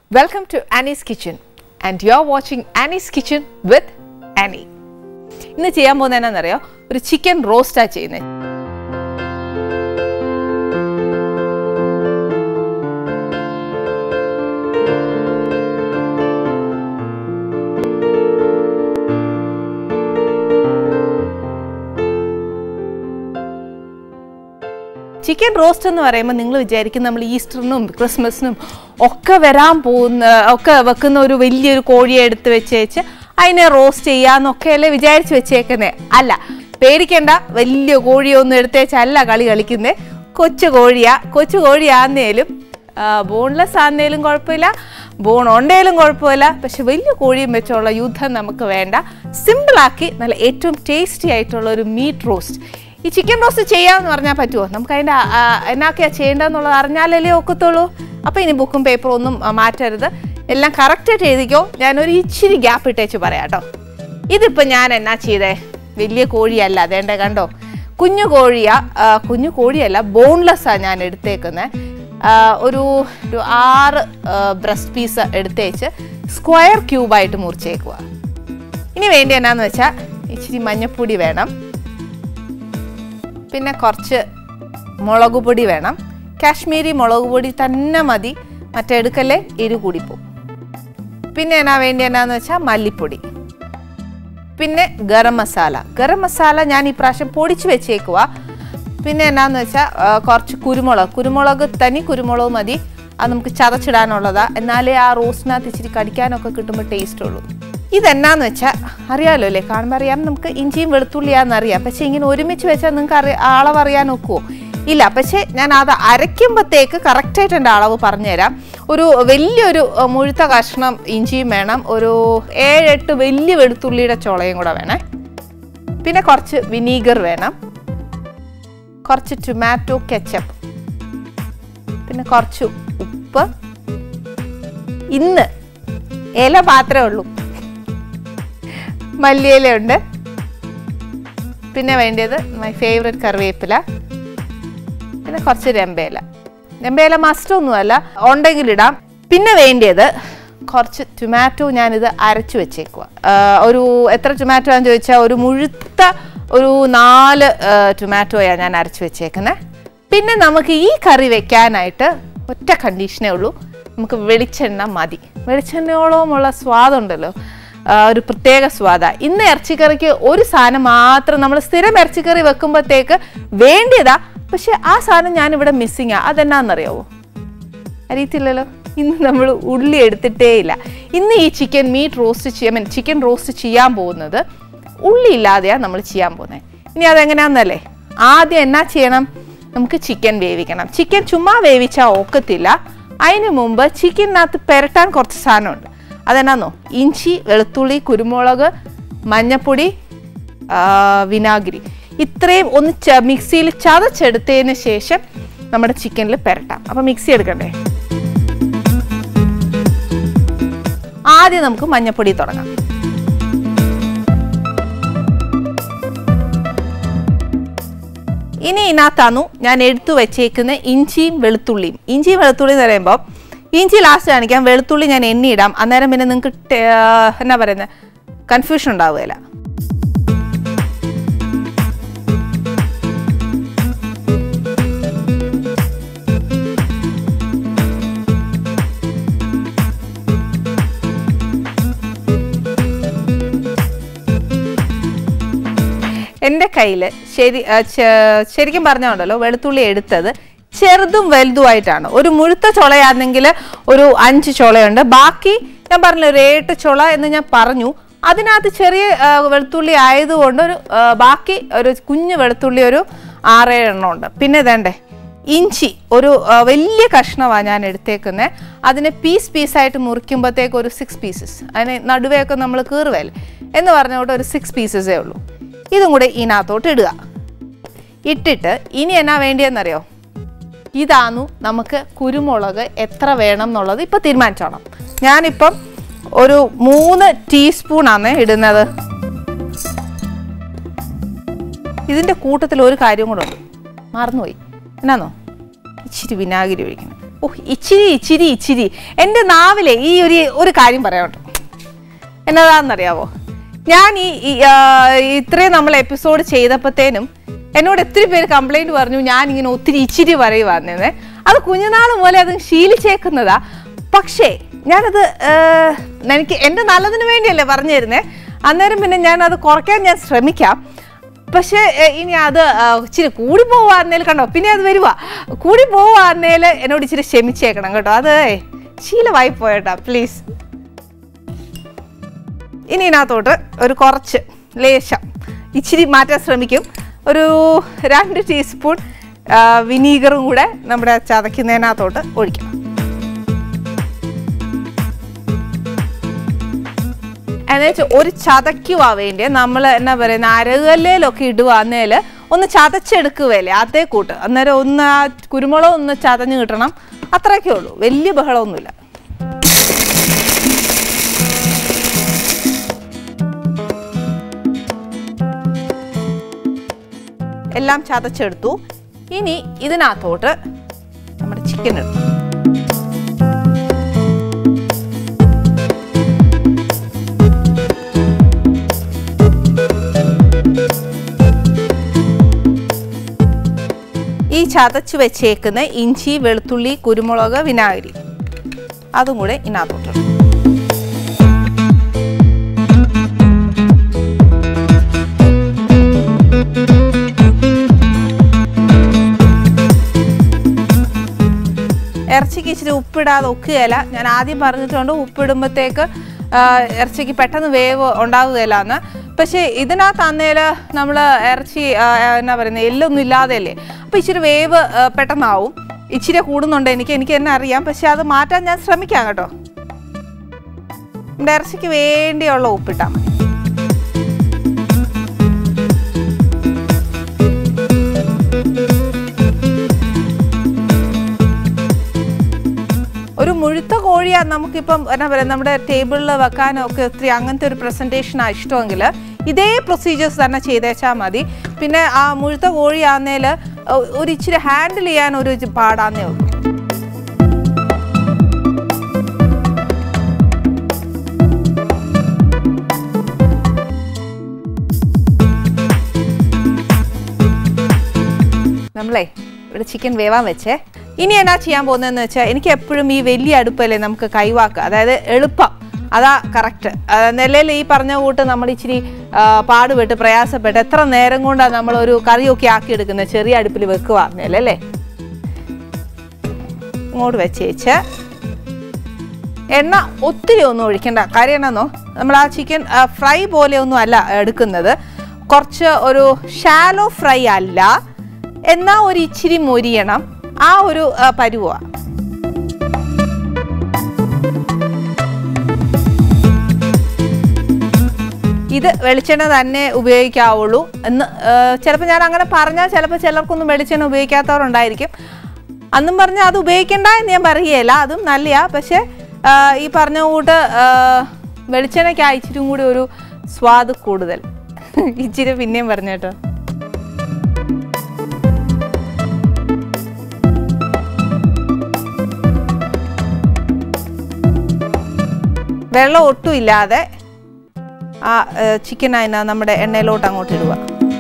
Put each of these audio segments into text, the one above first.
Welcome to Annie's Kitchen and you're watching Annie's Kitchen with Annie. ഇന്ന് ചെയ്യാൻ പോകുന്നത് എന്നാണെന്നറിയോ ഒരു ചിക്കൻ റോസ്റ്റാ ചെയ്യുന്നത് ചിക്കൻ റോസ്റ്റ് എന്ന് പറയുമ്പോൾ നിങ്ങൾ വിചാരിക്കും നമ്മൾ ഈസ്റ്ററിനും ക്രിസ്മസിനും ഒക്കെ വരാൻ പോകുന്ന ഒക്കെ വെക്കുന്ന ഒരു വലിയൊരു കോഴിയെ എടുത്ത് വെച്ചേച്ച് അതിനെ റോസ്റ്റ് ചെയ്യാന്നൊക്കെയല്ലേ വിചാരിച്ച് വെച്ചേക്കുന്നേ അല്ല പേടിക്കണ്ട വലിയ കോഴിയൊന്നും എടുത്തേച്ചല്ല കളി കളിക്കുന്നേ കൊച്ചു കോഴിയാ കൊച്ചു കോഴിയാന്നേലും ബോൺലെസ് ആന്നേലും കുഴപ്പമില്ല ബോൺ ഉണ്ടേലും കുഴപ്പമില്ല പക്ഷെ വലിയ കോഴിയും വെച്ചുള്ള യുദ്ധം നമുക്ക് വേണ്ട സിമ്പിളാക്കി നല്ല ഏറ്റവും ടേസ്റ്റി ആയിട്ടുള്ള ഒരു മീറ്റ് റോസ്റ്റ് ഈ ചിക്കൻ റോസ്റ്റ് ചെയ്യാമെന്ന് പറഞ്ഞാൽ പറ്റുമോ നമുക്ക് അതിൻ്റെ എന്നാക്കെയാ ചെയ്യേണ്ടതെന്നുള്ളത് അറിഞ്ഞാലല്ലേ ഒക്കത്തുള്ളൂ അപ്പോൾ ഇനി ബുക്കും പേപ്പറും ഒന്നും ആ, മാറ്റരുത് എല്ലാം കറക്റ്റായിട്ട് എഴുതിക്കോ ഞാനൊരു ഇച്ചിരി ഗ്യാപ്പ് ഇട്ടേച്ച് പറയാം കേട്ടോ ഇതിപ്പോൾ ഞാൻ എന്നാ ചെയ്തേ വലിയ കോഴിയല്ല അതേണ്ട കണ്ടോ കുഞ്ഞു കോഴിയാ ആ, കുഞ്ഞു കോഴിയല്ല ബോൺലെസ്സാണ് ഞാൻ എടുത്തേക്കുന്നത് ഒരു ഒരു ആറ് ബ്രസ്റ്റ് പീസ് എടുത്തേച്ച് സ്ക്വയർ ക്യൂബായിട്ട് മുറിച്ചേക്കുക ഇനി വേണ്ടി എന്നാന്ന് വെച്ചാൽ ഇച്ചിരി മഞ്ഞപ്പൊടി വേണം പിന്നെ കുറച്ച് മുളക് പൊടി വേണം കാശ്മീരി മുളക് പൊടി തന്നെ മതി മറ്റേ എടുക്കല്ലേ എരു കൂടിപ്പോവും പിന്നെ എന്നാ വേണ്ടി എന്നാന്ന് വെച്ചാൽ മല്ലിപ്പൊടി പിന്നെ ഗരം മസാല ഗരം മസാല ഞാൻ ഈ പ്രാവശ്യം പൊടിച്ച് വെച്ചേക്കുക പിന്നെ എന്നാന്ന് വെച്ചാൽ കുറച്ച് കുരുമുളക് കുരുമുളക് തനി കുരുമുളക് മതി അത് നമുക്ക് ചതച്ചിടാനുള്ളതാ എന്നാലേ ആ റോസ്റ്റിനകത്ത് ഇച്ചിരി കടിക്കാനൊക്കെ കിട്ടുമ്പോൾ ടേസ്റ്റ് ഉള്ളൂ ഇതെന്നാന്ന് വെച്ചാൽ അറിയാലോ അല്ലേ കാണുമ്പോൾ അറിയാം നമുക്ക് ഇഞ്ചിയും വെളുത്തുള്ളിയാന്ന് അറിയാം പക്ഷേ ഇങ്ങനെ ഒരുമിച്ച് വെച്ചാൽ നിങ്ങൾക്ക് അറിയ അളവ് അറിയാൻ ഒക്കുമോ ഇല്ല പക്ഷേ ഞാൻ അത് അരയ്ക്കുമ്പോഴത്തേക്ക് കറക്റ്റായിട്ട് എൻ്റെ അളവ് പറഞ്ഞുതരാം ഒരു വലിയൊരു അഹ്, മുഴുത്ത കഷ്ണം ഇഞ്ചിയും വേണം ഒരു ഏഴെട്ട് വലിയ വെളുത്തുള്ളിയുടെ ചുളയും കൂടെ വേണേ പിന്നെ കുറച്ച് വിനീഗർ വേണം കുറച്ച് ടൊമാറ്റോ കെച്ചപ്പ് പിന്നെ കുറച്ച് ഉപ്പ് ഇന്ന് ഇല മാത്രമേ ഉള്ളൂ മല്ലിയിലയുണ്ട് പിന്നെ വേണ്ടത് മൈ ഫേവറേറ്റ് കറിവേപ്പില പിന്നെ കുറച്ച് രമ്പേല രമ്പേല മസ്റ്റ് ഒന്നുമല്ല ഉണ്ടെങ്കിൽ ഇടാം പിന്നെ വേണ്ടിയത് കുറച്ച് ടൊമാറ്റോ ഞാനിത് അരച്ചു വെച്ചേക്കുക ഒരു എത്ര ടൊമാറ്റോ ആണെന്ന് ചോദിച്ചാൽ ഒരു മുഴുത്ത ഒരു നാല് ടൊമാറ്റോയാണ് ഞാൻ അരച്ചു വെച്ചേക്കുന്നത് പിന്നെ നമുക്ക് ഈ കറി വെക്കാനായിട്ട് ഒറ്റ കണ്ടീഷനേ ഉള്ളൂ നമുക്ക് വെളിച്ചെണ്ണ മതി വെളിച്ചെണ്ണയോളമുള്ള സ്വാദുണ്ടല്ലോ ആ, ഒരു പ്രത്യേക സ്വാദ ഇന്ന് ഇറച്ചിക്കറിക്ക് ഒരു സാധനം മാത്രം നമ്മൾ സ്ഥിരം ഇറച്ചിക്കറി വെക്കുമ്പോഴത്തേക്ക് വേണ്ടിയതാ പക്ഷെ ആ സാധനം ഞാനിവിടെ മിസ്സിങ് ആ അതെന്നാന്നറിയാവോ അറിയത്തില്ലല്ലോ ഇന്ന് നമ്മൾ ഉള്ളി എടുത്തിട്ടേ ഇല്ല ഇന്ന് ഈ ചിക്കൻ മീറ്റ് റോസ്റ്റ് ചെയ്യാൻ മീൻ ചിക്കൻ റോസ്റ്റ് ചെയ്യാൻ പോകുന്നത് ഉള്ളി ഇല്ലാതെയാണ് നമ്മൾ ചെയ്യാൻ പോകുന്നത് ഇനി അതെങ്ങനെയാണെന്നല്ലേ ആദ്യം എന്നാ ചെയ്യണം നമുക്ക് ചിക്കൻ വേവിക്കണം ചിക്കൻ ചുമ്മാ വേവിച്ചാൽ ഒക്കത്തില്ല അതിന് മുമ്പ് ചിക്കനകത്ത് പെരട്ടാൻ കുറച്ച് സാധനമുണ്ട് അതെന്നാന്നോ ഇഞ്ചി വെളുത്തുള്ളി കുരുമുളക് മഞ്ഞപ്പൊടി ആ, വിനാഗിരി ഇത്രയും ഒന്ന് ച- മിക്സിയിൽ ചതച്ചെടുത്തതിന് ശേഷം നമ്മുടെ ചിക്കനിൽ പെരട്ടാം അപ്പം മിക്സി എടുക്കണ്ടേ ആദ്യം നമുക്ക് മഞ്ഞപ്പൊടി തുടങ്ങാം ഇനി ഇതിനകത്താന്നു ഞാൻ എടുത്തു വെച്ചേക്കുന്ന ഇഞ്ചിയും വെളുത്തുള്ളിയും ഇഞ്ചിയും വെളുത്തുള്ളി എന്ന് പറയുമ്പോൾ ഇഞ്ചി ലാസ്റ്റ് കാണിക്കാം വെളുത്തുള്ളി ഞാൻ എണ്ണിയിടാം അന്നേരം പിന്നെ നിങ്ങൾക്ക് എന്നാ പറയുന്നത് കൺഫ്യൂഷൻ ഉണ്ടാവുകയില്ല എൻ്റെ കയ്യിൽ ശരി ആ, ചെ- ശരിക്കും പറഞ്ഞുണ്ടല്ലോ വെളുത്തുള്ളി എടുത്തത് ചെറുതും വലുതുമായിട്ടാണ് ഒരു മുഴുത്ത ചുളയാണെങ്കിൽ ഒരു അഞ്ച് ചുളയുണ്ട് ബാക്കി ഞാൻ പറഞ്ഞില്ല ഒരു ഏട്ട് ചുള എന്ന് ഞാൻ പറഞ്ഞു അതിനകത്ത് ചെറിയ ആ, വെളുത്തുള്ളി ആയതുകൊണ്ട് ഒരു ആ, ബാക്കി ഒരു കുഞ്ഞു വെളുത്തുള്ളി ഒരു ആറേഴ് എണ്ണം ഉണ്ട് പിന്നെ ഇതേണ്ടേ ഇഞ്ചി ഒരു ആ, വലിയ കഷ്ണമാണ് ഞാൻ എടുത്തേക്കുന്നത് അതിനെ പീസ് പീസായിട്ട് മുറിക്കുമ്പോഴത്തേക്ക് ഒരു സിക്സ് പീസസ് അതിന് നടുവേയൊക്കെ നമ്മൾ കീറുവല്ലേ എന്ന് പറഞ്ഞുകൊണ്ട് ഒരു സിക്സ് പീസസേ ഉള്ളൂ ഇതും കൂടെ ഇതിനകത്തോട്ട് ഇടുക ഇട്ടിട്ട് ഇനി എന്നാ വേണ്ടിയെന്നറിയോ ഇതാന്നു നമുക്ക് കുരുമുളക് എത്ര വേണം എന്നുള്ളത് ഇപ്പം തീരുമാനിച്ചോണം ഞാനിപ്പം ഒരു മൂന്ന് ടീസ്പൂണാണ് ഇടുന്നത് ഇതിൻ്റെ കൂട്ടത്തിൽ ഒരു കാര്യം കൂടെ ഉണ്ട് മറന്നുപോയി എന്നാന്നോ ഇച്ചിരി വിനാഗിരി ഒഴിക്കണം ഓ ഇച്ചിരി ഇച്ചിരി ഇച്ചിരി എൻ്റെ നാവിലെ ഈ ഒരു ഒരു കാര്യം പറയാട്ടോ എന്നതാണെന്നറിയാവോ ഞാൻ ഈ ഈ, ആ, ഇത്രയും നമ്മൾ എപ്പിസോഡ് ചെയ്തപ്പോഴത്തേനും എന്നോട് ഒത്തിരി പേര് കംപ്ലൈന്റ് പറഞ്ഞു ഞാൻ ഇങ്ങനെ ഒത്തിരി ഇച്ചിരി പറയുവാന്നേ അത് കുഞ്ഞുനാൾ പോലെ അത് ശീലിച്ചേക്കുന്നതാ പക്ഷേ ഞാനത് ആ, എനിക്ക് എൻ്റെ നല്ലതിന് വേണ്ടിയല്ലേ പറഞ്ഞു തരുന്നേ അന്നേരം പിന്നെ ഞാൻ അത് കുറയ്ക്കാൻ ഞാൻ ശ്രമിക്കാം പക്ഷേ എ, ഇനി അത് ആ, ഇച്ചിരി കൂടി പോവാന്നേൽ കണ്ടോ പിന്നെ അത് വരുവാ കൂടി പോവാന്നേൽ എന്നോട് ഇച്ചിരി ക്ഷമിച്ചേക്കണം കേട്ടോ അത് ശീലമായി പോയേട്ടാ പ്ലീസ് ഇനി ഇതിനകത്തോട്ട് ഒരു കുറച്ച് ലേശം ഇച്ചിരി മാറ്റാൻ ശ്രമിക്കും ഒരു രണ്ട് ടീസ്പൂൺ ആ, വിനീഗറും കൂടെ നമ്മുടെ ചതയ്ക്കുന്നതിനകത്തോട്ട് ഒഴിക്കണം എന്നുവെച്ചാൽ ഒരു ചതയ്ക്കുവാ വേണ്ടി നമ്മൾ എന്നാ പറയുന്ന അരകല്ലേലൊക്കെ ഇടുവാന്നേൽ ഒന്ന് ചതച്ചെടുക്കുവല്ലേ അതേ കൂട്ട് അന്നേരം ഒന്ന് ആ കുരുമുളക് ഒന്ന് ചതഞ്ഞ് കിട്ടണം അത്രയൊക്കെ ഉള്ളൂ വലിയ ബഹളമൊന്നുമില്ല എല്ലാം ചതച്ചെടുത്തു ഇനി ഇതിനകത്തോട്ട് നമ്മുടെ ചിക്കൻ ഇടും ഈ ചതച്ച് വെച്ചേക്കുന്ന ഇഞ്ചി വെളുത്തുള്ളി കുരുമുളക് വിനാഗിരി അതും കൂടെ ഇതിനകത്തോട്ട് ഇടും. ഇറച്ചിക്ക് ഇച്ചിരി ഉപ്പിടാതെ ഒക്കുകയില്ല ഞാൻ ആദ്യം പറഞ്ഞിട്ടുണ്ട് ഉപ്പിടുമ്പോഴത്തേക്ക് ആ, ഇറച്ചിക്ക് പെട്ടെന്ന് വേവ് ഉണ്ടാവുകയില്ല എന്ന് പക്ഷേ ഇതിനകത്ത് അന്നേൽ നമ്മൾ ഇറച്ചി ആ, എന്നാ പറയുന്നത് എല്ലൊന്നും ഇല്ലാതെയല്ലേ അപ്പോൾ ഇച്ചിരി വേവ് ആ, പെട്ടെന്നാവും ഇച്ചിരി കൂടുന്നുണ്ട് എനിക്ക് എനിക്ക് തന്നെ അറിയാം പക്ഷെ അത് മാറ്റാൻ ഞാൻ ശ്രമിക്കാം കേട്ടോ നമ്മുടെ ഇറച്ചിക്ക് വേണ്ടിയുള്ള ഉപ്പിട്ടാൽ മതി ഒരു മുഴുത്ത കോഴിയാ നമുക്കിപ്പം എന്നാ പറയുക നമ്മുടെ ടേബിളിൽ വെക്കാനോ ഒക്കെ ഒത്തിരി അങ്ങനത്തെ ഒരു പ്രസൻറ്റേഷനാണ് ഇഷ്ടമെങ്കിൽ ഇതേ പ്രൊസീജിയേഴ്സ് തന്നെ ചെയ്തേച്ചാൽ മതി പിന്നെ ആ മുഴുത്ത കോഴിയാന്നേൽ ഒരു ഇച്ചിരി ഹാൻഡിൽ ചെയ്യാൻ ഒരു ഇച്ചി പാടാന്നേ ഉള്ളൂ നമ്മളെ ഇവിടെ ചിക്കൻ വേവാൻ വെച്ചേ ഇനി എന്നാ ചെയ്യാൻ പോകുന്നതെന്ന് വെച്ചാൽ എനിക്ക് എപ്പോഴും ഈ വലിയ അടുപ്പല്ലേ നമുക്ക് കൈവാക്കുക അതായത് എളുപ്പം അതാ കറക്റ്റ് നിലയിൽ ഈ പറഞ്ഞ കൂട്ട് നമ്മൾ ഇച്ചിരി ആ, പാടുപെട്ട് പ്രയാസപ്പെട്ട് എത്ര നേരം കൊണ്ടാണ് നമ്മൾ ഒരു കറിയൊക്കെ ആക്കി എടുക്കുന്നത് ചെറിയ അടുപ്പിൽ വെക്കുക നിലല്ലേ ഇങ്ങോട്ട് വെച്ചേച്ച് എണ്ണ ഒത്തിരി ഒന്നും ഒഴിക്കണ്ട കാര്യം എന്നാന്നോ നമ്മൾ ആ ചിക്കൻ ഫ്രൈ പോലെ ഒന്നും അല്ല എടുക്കുന്നത് കുറച്ച് ഒരു ഷാലോ ഫ്രൈ അല്ല എന്നാൽ ഒരു ഇച്ചിരി മൊരിയണം ആ ഒരു പരുവ ഇത് വെളിച്ചെണ്ണ തന്നെ ഉപയോഗിക്കാവുള്ളൂ എന്ന് ചിലപ്പോൾ ഞാൻ അങ്ങനെ പറഞ്ഞാൽ ചിലപ്പോൾ ചിലർക്കൊന്നും വെളിച്ചെണ്ണ ഉപയോഗിക്കാത്തവരുണ്ടായിരിക്കും അന്നും പറഞ്ഞാൽ അത് ഉപയോഗിക്കണ്ട എന്ന് ഞാൻ പറയുകയില്ല അതും നല്ലയാ പക്ഷേ ആ, ഈ പറഞ്ഞ കൂട്ട് ആ, വെളിച്ചെണ്ണയ്ക്ക് ആ ഇച്ചിരി കൂടി ഒരു സ്വാദ് കൂടുതൽ ഇച്ചിരി പിന്നെയും പറഞ്ഞു കേട്ടോ വെള്ളം ഒട്ടും ഇല്ലാതെ ആ ചിക്കൻ അതിനാ നമ്മുടെ എണ്ണയിലോട്ട് അങ്ങോട്ട് ഇടുക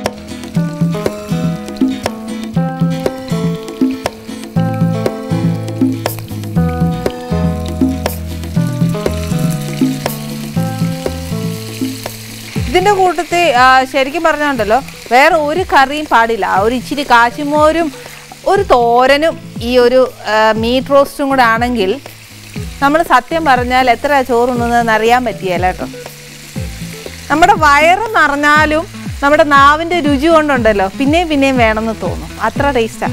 ഇതിന്റെ കൂട്ടത്തിൽ ആ, ശരിക്കും പറഞ്ഞുണ്ടല്ലോ വേറെ ഒരു കറിയും പാടില്ല ഒരു ഇച്ചിരി കാച്ചിമോരും ഒരു തോരനും ഈ ഒരു മീറ്റ് റോസ്റ്റും കൂടെ ആണെങ്കിൽ നമ്മൾ സത്യം പറഞ്ഞാൽ എത്ര ചോറുന്നതെന്ന് അറിയാൻ പറ്റിയല്ല കേട്ടോ നമ്മുടെ വയറ് നിറഞ്ഞാലും നമ്മുടെ നാവിന്റെ രുചി കൊണ്ടുണ്ടല്ലോ പിന്നെയും പിന്നെയും വേണമെന്ന് തോന്നും അത്ര ടേസ്റ്റാ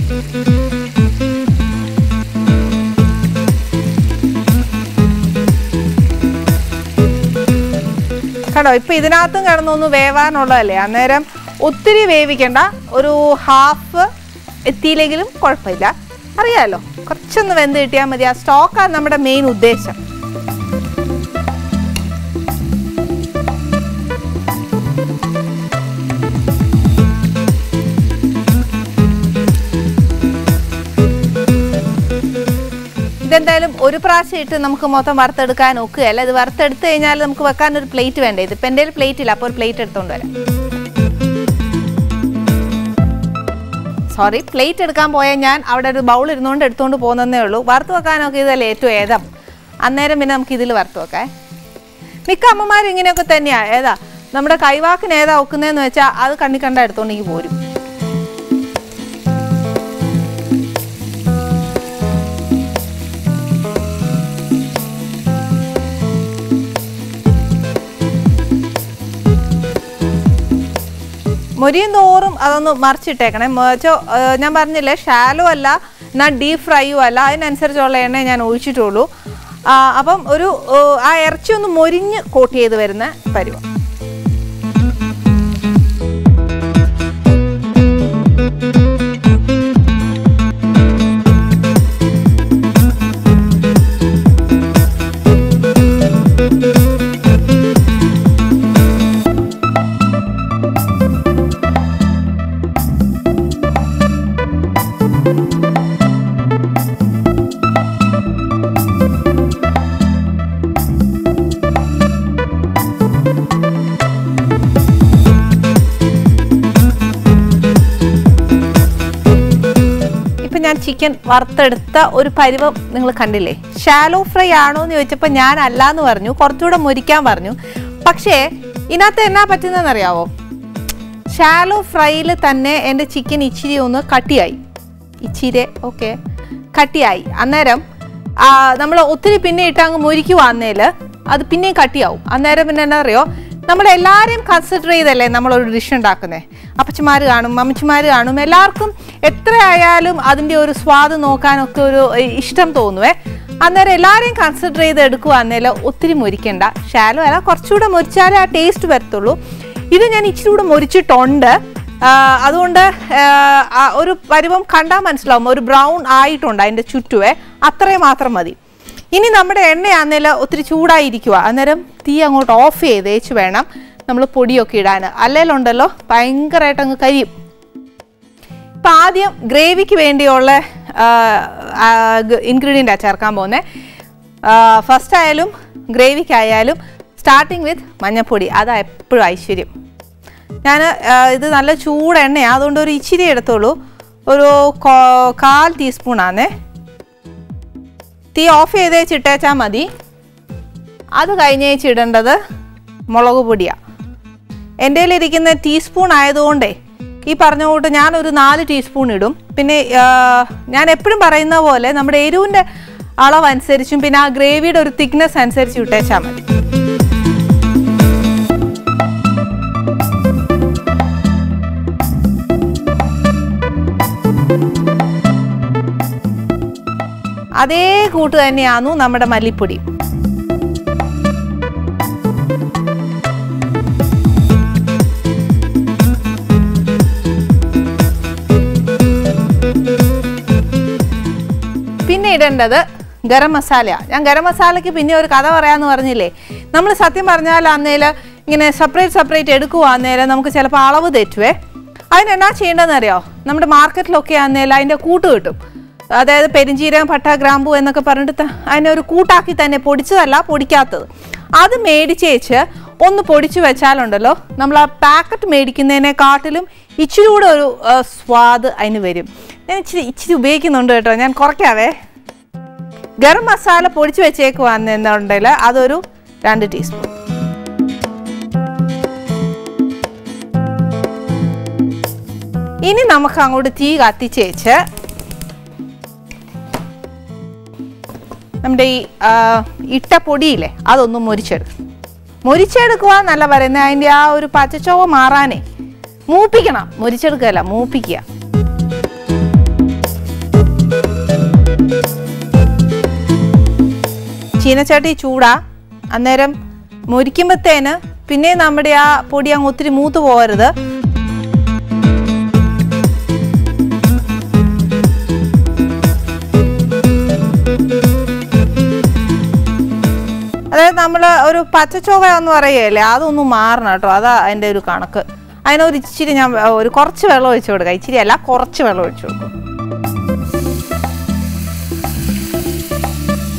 കണ്ടോ ഇപ്പൊ ഇതിനകത്തും കിടന്നൊന്ന് വേവാനുള്ളതല്ലേ അന്നേരം ഒത്തിരി വേവിക്കണ്ട ഒരു ഹാഫ് എത്തിയില്ലെങ്കിലും കുഴപ്പമില്ല അറിയാലോ കുറച്ചൊന്ന് വെന്ത് കിട്ടിയാൽ മതി ആ സ്റ്റോക്കാണ് നമ്മുടെ മെയിൻ ഉദ്ദേശം എന്തായാലും ഒരു പ്രാവശ്യം ഇട്ട് നമുക്ക് മൊത്തം വറുത്തെടുക്കാൻ ഒക്കുകയല്ല ഇത് വറുത്തെടുത്ത് കഴിഞ്ഞാൽ നമുക്ക് വെക്കാൻ ഒരു പ്ലേറ്റ് വേണ്ടേ ഇതിപ്പോൾ എൻ്റെ പ്ലേറ്റ് ഇല്ല അപ്പോൾ ഒരു പ്ലേറ്റ് എടുത്തുകൊണ്ട് വരാം സോറി പ്ലേറ്റ് എടുക്കാൻ പോയാൽ ഞാൻ അവിടെ ഒരു ബൗൾ ഇരുന്നുകൊണ്ട് എടുത്തുകൊണ്ട് പോകുന്നതേ ഉള്ളൂ വറുത്ത് വെക്കാനൊക്കെ ഇതല്ലേ ഏറ്റവും ഏതം അന്നേരം പിന്നെ നമുക്ക് ഇതിൽ വറുത്ത് വെക്കാം മിക്ക അമ്മമാരും ഇങ്ങനെയൊക്കെ തന്നെയാ ഏതാ നമ്മുടെ കൈവാക്കിന് ഏതാ ഒക്കുന്നതെന്ന് വെച്ചാൽ അത് കണ്ണി കണ്ട എടുത്തോണ്ടെങ്കിൽ പോരും മൊരിയും തോറും അതൊന്ന് മറിച്ചിട്ടേക്കണേ മറിച്ചോ ഞാൻ പറഞ്ഞില്ലേ ഷാലോ അല്ല എന്നാൽ ഡീപ് ഫ്രൈയും അല്ല അതിനനുസരിച്ചുള്ള എണ്ണ ഞാൻ ഒഴിച്ചിട്ടുള്ളൂ ആ, അപ്പം ഒരു ഏ, ആ ഇറച്ചി ഒന്ന് മൊരിഞ്ഞ് കോട്ട് ചെയ്ത് വരുന്ന പരുവം ഇപ്പം ഞാൻ ചിക്കൻ വറുത്തെടുത്ത ഒരു പരുവം നിങ്ങൾ കണ്ടില്ലേ ഷാലോ ഫ്രൈ ആണോ എന്ന് ചോദിച്ചപ്പോൾ ഞാൻ അല്ല എന്ന് പറഞ്ഞു കുറച്ചുകൂടെ മുരിക്കാൻ പറഞ്ഞു പക്ഷേ ഇതിനകത്ത് എന്നാ പറ്റുന്നതെന്ന് അറിയാവോ ഷാലോ ഫ്രൈയിൽ തന്നെ എൻ്റെ ചിക്കൻ ഇച്ചിരി ഒന്ന് കട്ടിയായി ഇച്ചിരി ഓക്കെ കട്ടിയായി അന്നേരം നമ്മൾ ഒത്തിരി പിന്നെ ഇട്ട് അങ്ങ് മുരിക്കുവാന്നേൽ അത് പിന്നെയും കട്ടിയാവും അന്നേരം പിന്നെ എന്നാ അറിയോ നമ്മളെല്ലാവരെയും കൺസിഡർ ചെയ്തല്ലേ നമ്മളൊരു ഡിഷ് ഉണ്ടാക്കുന്നത് അപ്പച്ചമാർ കാണും അമ്മച്ചിമാർ കാണും എല്ലാവർക്കും എത്ര ആയാലും അതിൻ്റെ ഒരു സ്വാദ് നോക്കാനൊക്കെ ഒരു ഏഹ്, ഇഷ്ടം തോന്നുവേ അന്നേരം എല്ലാവരെയും കൺസിഡർ ചെയ്ത് എടുക്കുവാന്നേൽ ഒത്തിരി മുരിക്കണ്ട ഷാലോ അല്ല കുറച്ചുകൂടെ മുരിച്ചാലേ ആ ടേസ്റ്റ് വരത്തുള്ളൂ ഇത് ഞാൻ ഇച്ചിരി കൂടെ മുരിച്ചിട്ടുണ്ട് ആ, അതുകൊണ്ട് ആ, ആ ഒരു പരുവം കണ്ടാൽ മനസ്സിലാവും ഒരു ബ്രൗൺ ആയിട്ടുണ്ട് അതിൻ്റെ ചുറ്റുവേ അത്രയും മാത്രം മതി ഇനി നമ്മുടെ എണ്ണയാന്നേൽ ഒത്തിരി ചൂടായിരിക്കുക അന്നേരം തീ അങ്ങോട്ട് ഓഫ് ചെയ്തേച്ച് വേണം നമ്മൾ പൊടിയൊക്കെ ഇടാൻ അല്ലേലുണ്ടല്ലോ ഭയങ്കരമായിട്ട് അങ്ങ് കരിയും ഇപ്പം ആദ്യം ഗ്രേവിക്ക് വേണ്ടിയുള്ള ഇൻഗ്രീഡിയൻ്റാണ് ചേർക്കാൻ പോകുന്നത് ഫസ്റ്റ് ആയാലും ഗ്രേവിക്കായാലും സ്റ്റാർട്ടിങ് വിത്ത് മഞ്ഞൾപ്പൊടി അതാ എപ്പോഴും ഐശ്വര്യം ഞാൻ ഇത് നല്ല ചൂട് എണ്ണയാണ് അതുകൊണ്ട് ഒരു ഇച്ചിരി എടുത്തോളൂ ഒരു കോ- കാൽ ടീസ്പൂണാന്നേ തീ ഓഫ് ചെയ്ത് വെച്ചിട്ടേച്ചാൽ മതി അത് കഴിഞ്ഞേച്ച് ഇടേണ്ടത് മുളക് പൊടിയാണ് എൻ്റെ ഇരിക്കുന്ന ടീസ്പൂൺ ആയതുകൊണ്ടേ ഈ പറഞ്ഞ കൂട്ട് ഞാനൊരു നാല് ടീസ്പൂൺ ഇടും പിന്നെ ആ, ഞാൻ എപ്പോഴും പറയുന്ന പോലെ നമ്മുടെ എരിവിൻ്റെ അളവനുസരിച്ചും പിന്നെ ആ ഗ്രേവിയുടെ ഒരു തിക്നെസ് അനുസരിച്ച് ഇട്ടേച്ചാൽ മതി അതേ കൂട്ട് തന്നെയാന്നു നമ്മുടെ മല്ലിപ്പൊടി പിന്നെ ഇടേണ്ടത് ഗരം മസാലയാണ് ഞാൻ ഗരം മസാലയ്ക്ക് പിന്നെ ഒരു കഥ പറയാമെന്ന് പറഞ്ഞില്ലേ നമ്മൾ സത്യം പറഞ്ഞാൽ അന്നേൽ ഇങ്ങനെ സെപ്പറേറ്റ് സെപ്പറേറ്റ് എടുക്കുവാന്നേൽ നമുക്ക് ചിലപ്പോൾ അളവ് തെറ്റുവേ അതിനെന്നാ ചെയ്യേണ്ടതെന്ന് അറിയോ നമ്മുടെ മാർക്കറ്റിലൊക്കെ ആന്നേൽ അതിൻ്റെ കൂട്ട് കിട്ടും അതായത് പെരിഞ്ചീരകം പട്ട ഗ്രാമ്പു എന്നൊക്കെ പറഞ്ഞിട്ട് ത- അതിനെ ഒരു കൂട്ടാക്കി തന്നെ പൊടിച്ചതല്ല പൊടിക്കാത്തത് അത് മേടിച്ചേച്ച് ഒന്ന് പൊടിച്ചു വെച്ചാലുണ്ടല്ലോ നമ്മൾ ആ പാക്കറ്റ് മേടിക്കുന്നതിനെക്കാട്ടിലും ഇച്ചിരി കൂടെ ഒരു ആ, സ്വാദ് അതിന് വരും ഞാൻ ഇച്ചിരി ഇച്ചിരി ഉപയോഗിക്കുന്നുണ്ട് കേട്ടോ ഞാൻ കുറയ്ക്കാവേ ഗരം മസാല പൊടിച്ച് വെച്ചേക്കുവാന്നുണ്ടെങ്കിൽ അതൊരു രണ്ട് ടീസ്പൂൺ ഇനി നമുക്ക് അങ്ങോട്ട് തീ കത്തിച്ചേച്ച് നമ്മുടെ ഈ ആ, ഇട്ട പൊടിയില്ലേ അതൊന്ന് മുരിച്ചെടുക്കും മുരിച്ചെടുക്കുക എന്നല്ല പറയുന്നത് അതിൻ്റെ ആ ഒരു പച്ചച്ചോവ മാറാനേ മൂപ്പിക്കണം മുരിച്ചെടുക്കുകയല്ല മൂപ്പിക്കുക ചീനച്ചട്ടി ചൂടാ അന്നേരം മുരിക്കുമ്പത്തേന് പിന്നെ നമ്മുടെ ആ പൊടി അങ്ങ് ഒത്തിരി മൂത്ത് പോകരുത് അതായത് നമ്മൾ ഒരു പച്ചച്ചോവ എന്ന് പറയുകയല്ലേ അതൊന്നും മാറണം കേട്ടോ അതാ അതിൻ്റെ ഒരു കണക്ക് അതിനൊരു ഇച്ചിരി ഞാൻ വെ- ഒരു കുറച്ച് വെള്ളം ഒഴിച്ചു കൊടുക്കാം ഇച്ചിരി അല്ല കുറച്ച് വെള്ളം ഒഴിച്ചു കൊടുക്കും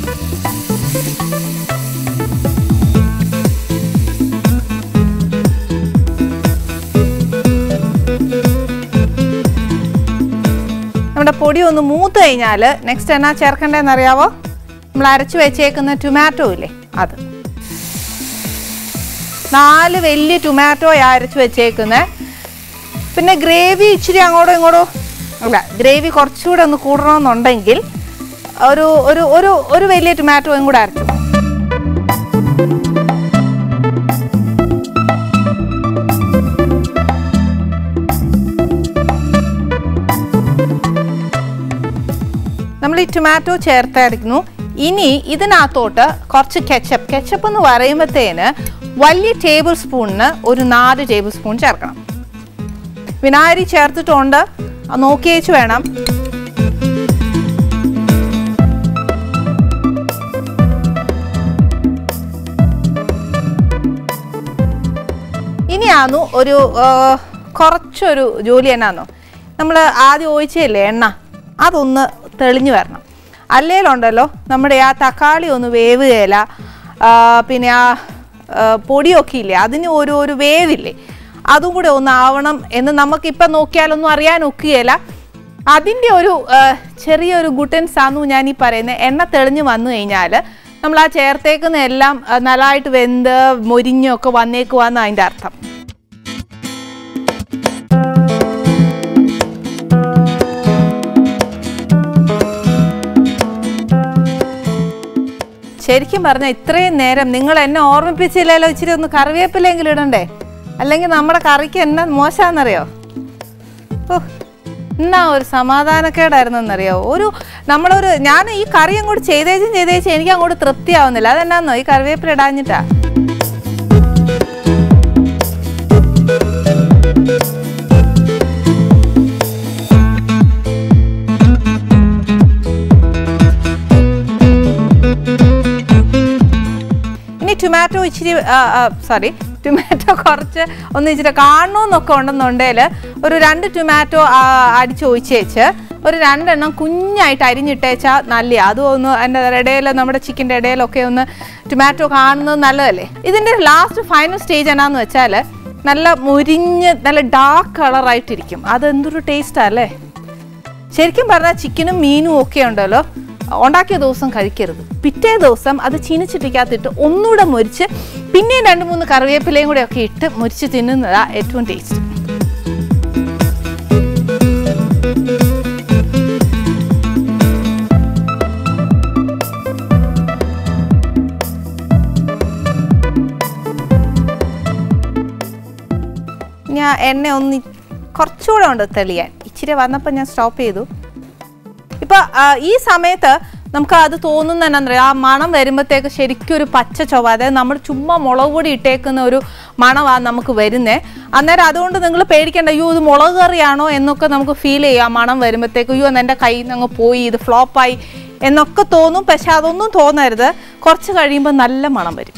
നമ്മുടെ പൊടി ഒന്ന് മൂത്ത് കഴിഞ്ഞാൽ നെക്സ്റ്റ് എന്നാ ചേർക്കേണ്ടതെന്ന് അറിയാവോ നമ്മൾ അരച്ച് വെച്ചേക്കുന്ന ടൊമാറ്റോ ഇല്ലേ അത് നാല് വലിയ ടൊമാറ്റോ അരച്ച് വെച്ചേക്കുന്നത് പിന്നെ ഗ്രേവി ഇച്ചിരി അങ്ങോട്ടോ ഇങ്ങോട്ടോ അല്ല ഗ്രേവി കുറച്ചുകൂടെ ഒന്ന് കൂടണമെന്നുണ്ടെങ്കിൽ ഒരു ഒരു ഒരു ഒരു വലിയ ടൊമാറ്റോയും കൂടെ അരച്ചു നമ്മൾ ഈ ടൊമാറ്റോ ചേർത്തടിക്കുന്നു ഇനി ഇതിനകത്തോട്ട് കുറച്ച് കെച്ചപ്പ് കെച്ചപ്പ് എന്ന് പറയുമ്പോഴത്തേന് വലിയ ടേബിൾ സ്പൂണിന് ഒരു നാല് ടേബിൾ സ്പൂൺ ചേർക്കണം വിനാഗിരി ചേർത്തിട്ടുണ്ട് അത് നോക്കിയേച്ച് വേണം ഇനിയാന്നു ഒരു ആ, കുറച്ചൊരു ജോലി എന്നാന്നോ നമ്മൾ ആദ്യം ഒഴിച്ചല്ലേ എണ്ണ അതൊന്ന് തെളിഞ്ഞു വരണം അല്ലേലുണ്ടല്ലോ നമ്മുടെ ആ തക്കാളി ഒന്ന് വേവുകയില്ല ആ, പിന്നെ ആ ആ, പൊടിയൊക്കെ ഇല്ലേ അതിന് ഒരു ഒരു വേവില്ലേ അതും കൂടെ ഒന്ന് ആവണം എന്ന് നമുക്കിപ്പം നോക്കിയാലൊന്നും അറിയാൻ ഒക്കുകയില്ല അതിൻ്റെ ഒരു ആ, ചെറിയൊരു ഗുട്ടൻസ് ആണെന്നു ഞാൻ ഈ പറയുന്നത് എണ്ണ തെളിഞ്ഞ് വന്നു കഴിഞ്ഞാൽ നമ്മൾ ആ ചേർത്തേക്കുന്ന എല്ലാം ആ, നല്ലതായിട്ട് വെന്ത് മൊരിഞ്ഞൊക്കെ വന്നേക്കുവാന്ന് അതിൻ്റെ അർത്ഥം ശരിക്കും പറഞ്ഞാൽ ഇത്രയും നേരം നിങ്ങൾ എന്നെ ഓർമ്മിപ്പിച്ചില്ലല്ലോ ഇച്ചിരി ഒന്ന് കറിവേപ്പിലെങ്കിലും ഇടണ്ടേ അല്ലെങ്കിൽ നമ്മുടെ കറിക്ക് എന്നാ മോശമാണെന്നറിയോ ഓ എന്നാ ഒരു സമാധാനക്കേടായിരുന്നെന്നറിയോ ഒരു നമ്മളൊരു ഞാൻ ഈ കറി അങ്ങോട്ട് ചെയ്തേച്ചും ചെയ്തേച്ചും എനിക്ക് അങ്ങോട്ട് തൃപ്തിയാവുന്നില്ല അതെന്നാന്നോ ഈ കറിവേപ്പില ഇടാഞ്ഞിട്ടാ ഇനി ടൊമാറ്റോ ഇച്ചിരി സോറി ടൊമാറ്റോ കുറച്ച് ഒന്ന് ഇച്ചിരി കാണണമെന്നൊക്കെ ഉണ്ടെന്നുണ്ടെങ്കിൽ ഒരു രണ്ട് ടൊമാറ്റോ അടിച്ചൊഴിച്ച് വെച്ച് ഒരു രണ്ടെണ്ണം കുഞ്ഞായിട്ട് അരിഞ്ഞിട്ടേച്ചാൽ നല്ല അതും ഒന്ന് അതിൻ്റെ ഇടയിൽ നമ്മുടെ ചിക്കൻ്റെ ഇടയിലൊക്കെ ഒന്ന് ടൊമാറ്റോ കാണുന്നത് നല്ലതല്ലേ ഇതിൻ്റെ ലാസ്റ്റ് ഫൈനൽ സ്റ്റേജ് എന്നാന്ന് വെച്ചാൽ നല്ല മുരിഞ്ഞ് നല്ല ഡാർക്ക് കളറായിട്ടിരിക്കും അതെന്തൊരു ടേസ്റ്റാ അല്ലേ ശരിക്കും പറഞ്ഞാൽ ചിക്കനും മീനും ഒക്കെ ഉണ്ടല്ലോ ഉണ്ടാക്കിയ ദിവസം കഴിക്കരുത് പിറ്റേ ദിവസം അത് ചീനിച്ചിട്ടിക്കകത്തിട്ട് ഒന്നുകൂടെ മുരിച്ച് പിന്നെയും രണ്ട് മൂന്ന് കറിവേപ്പിലയും കൂടെ ഒക്കെ ഇട്ട് മുരിച്ച് തിന്നുന്നതാ ഏറ്റവും ടേസ്റ്റ് ഞാൻ എണ്ണ ഒന്ന് കുറച്ചുകൂടെ ഉണ്ട് തെളിയാൻ ഇച്ചിരി വന്നപ്പോൾ ഞാൻ സ്റ്റോപ്പ് ചെയ്തു ഇപ്പൊ ആ, ഈ സമയത്ത് നമുക്ക് അത് തോന്നുന്ന എന്നാ ആ മണം വരുമ്പോഴത്തേക്ക് ശരിക്കും ഒരു പച്ച ചൊവ്വ അതായത് നമ്മൾ ചുമ്മാ മുളക് പൊടി ഇട്ടേക്കുന്ന ഒരു മണമാണ് നമുക്ക് വരുന്നേ അന്നേരം അതുകൊണ്ട് നിങ്ങൾ പേടിക്കേണ്ട അയ്യോ ഇത് മുളക് കറിയാണോ എന്നൊക്കെ നമുക്ക് ഫീൽ ചെയ്യും ആ മണം വരുമ്പോഴത്തേക്ക് അയ്യോ എൻ്റെ കയ്യിൽ നിന്ന് അങ്ങ് പോയി ഇത് ഫ്ലോപ്പായി എന്നൊക്കെ തോന്നും പക്ഷെ അതൊന്നും തോന്നരുത് കുറച്ച് കഴിയുമ്പോൾ നല്ല മണം വരും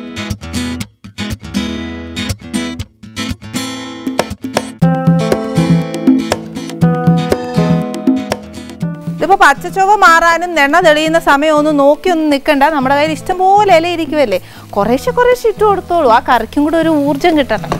ഇതിപ്പോ പച്ചച്ചൊവ്വ മാറാനും എണ്ണ തെളിയുന്ന സമയം ഒന്ന് നോക്കി ഒന്നും നിൽക്കണ്ട നമ്മുടെ കയ്യിൽ ഇഷ്ടംപോലെ ഇല ഇരിക്കുമല്ലേ കുറേശ്ശെ കുറേശ്ശെ ഇട്ട് കൊടുത്തോളൂ ആ കറിക്കും കൂടെ ഒരു ഊർജം കിട്ടണം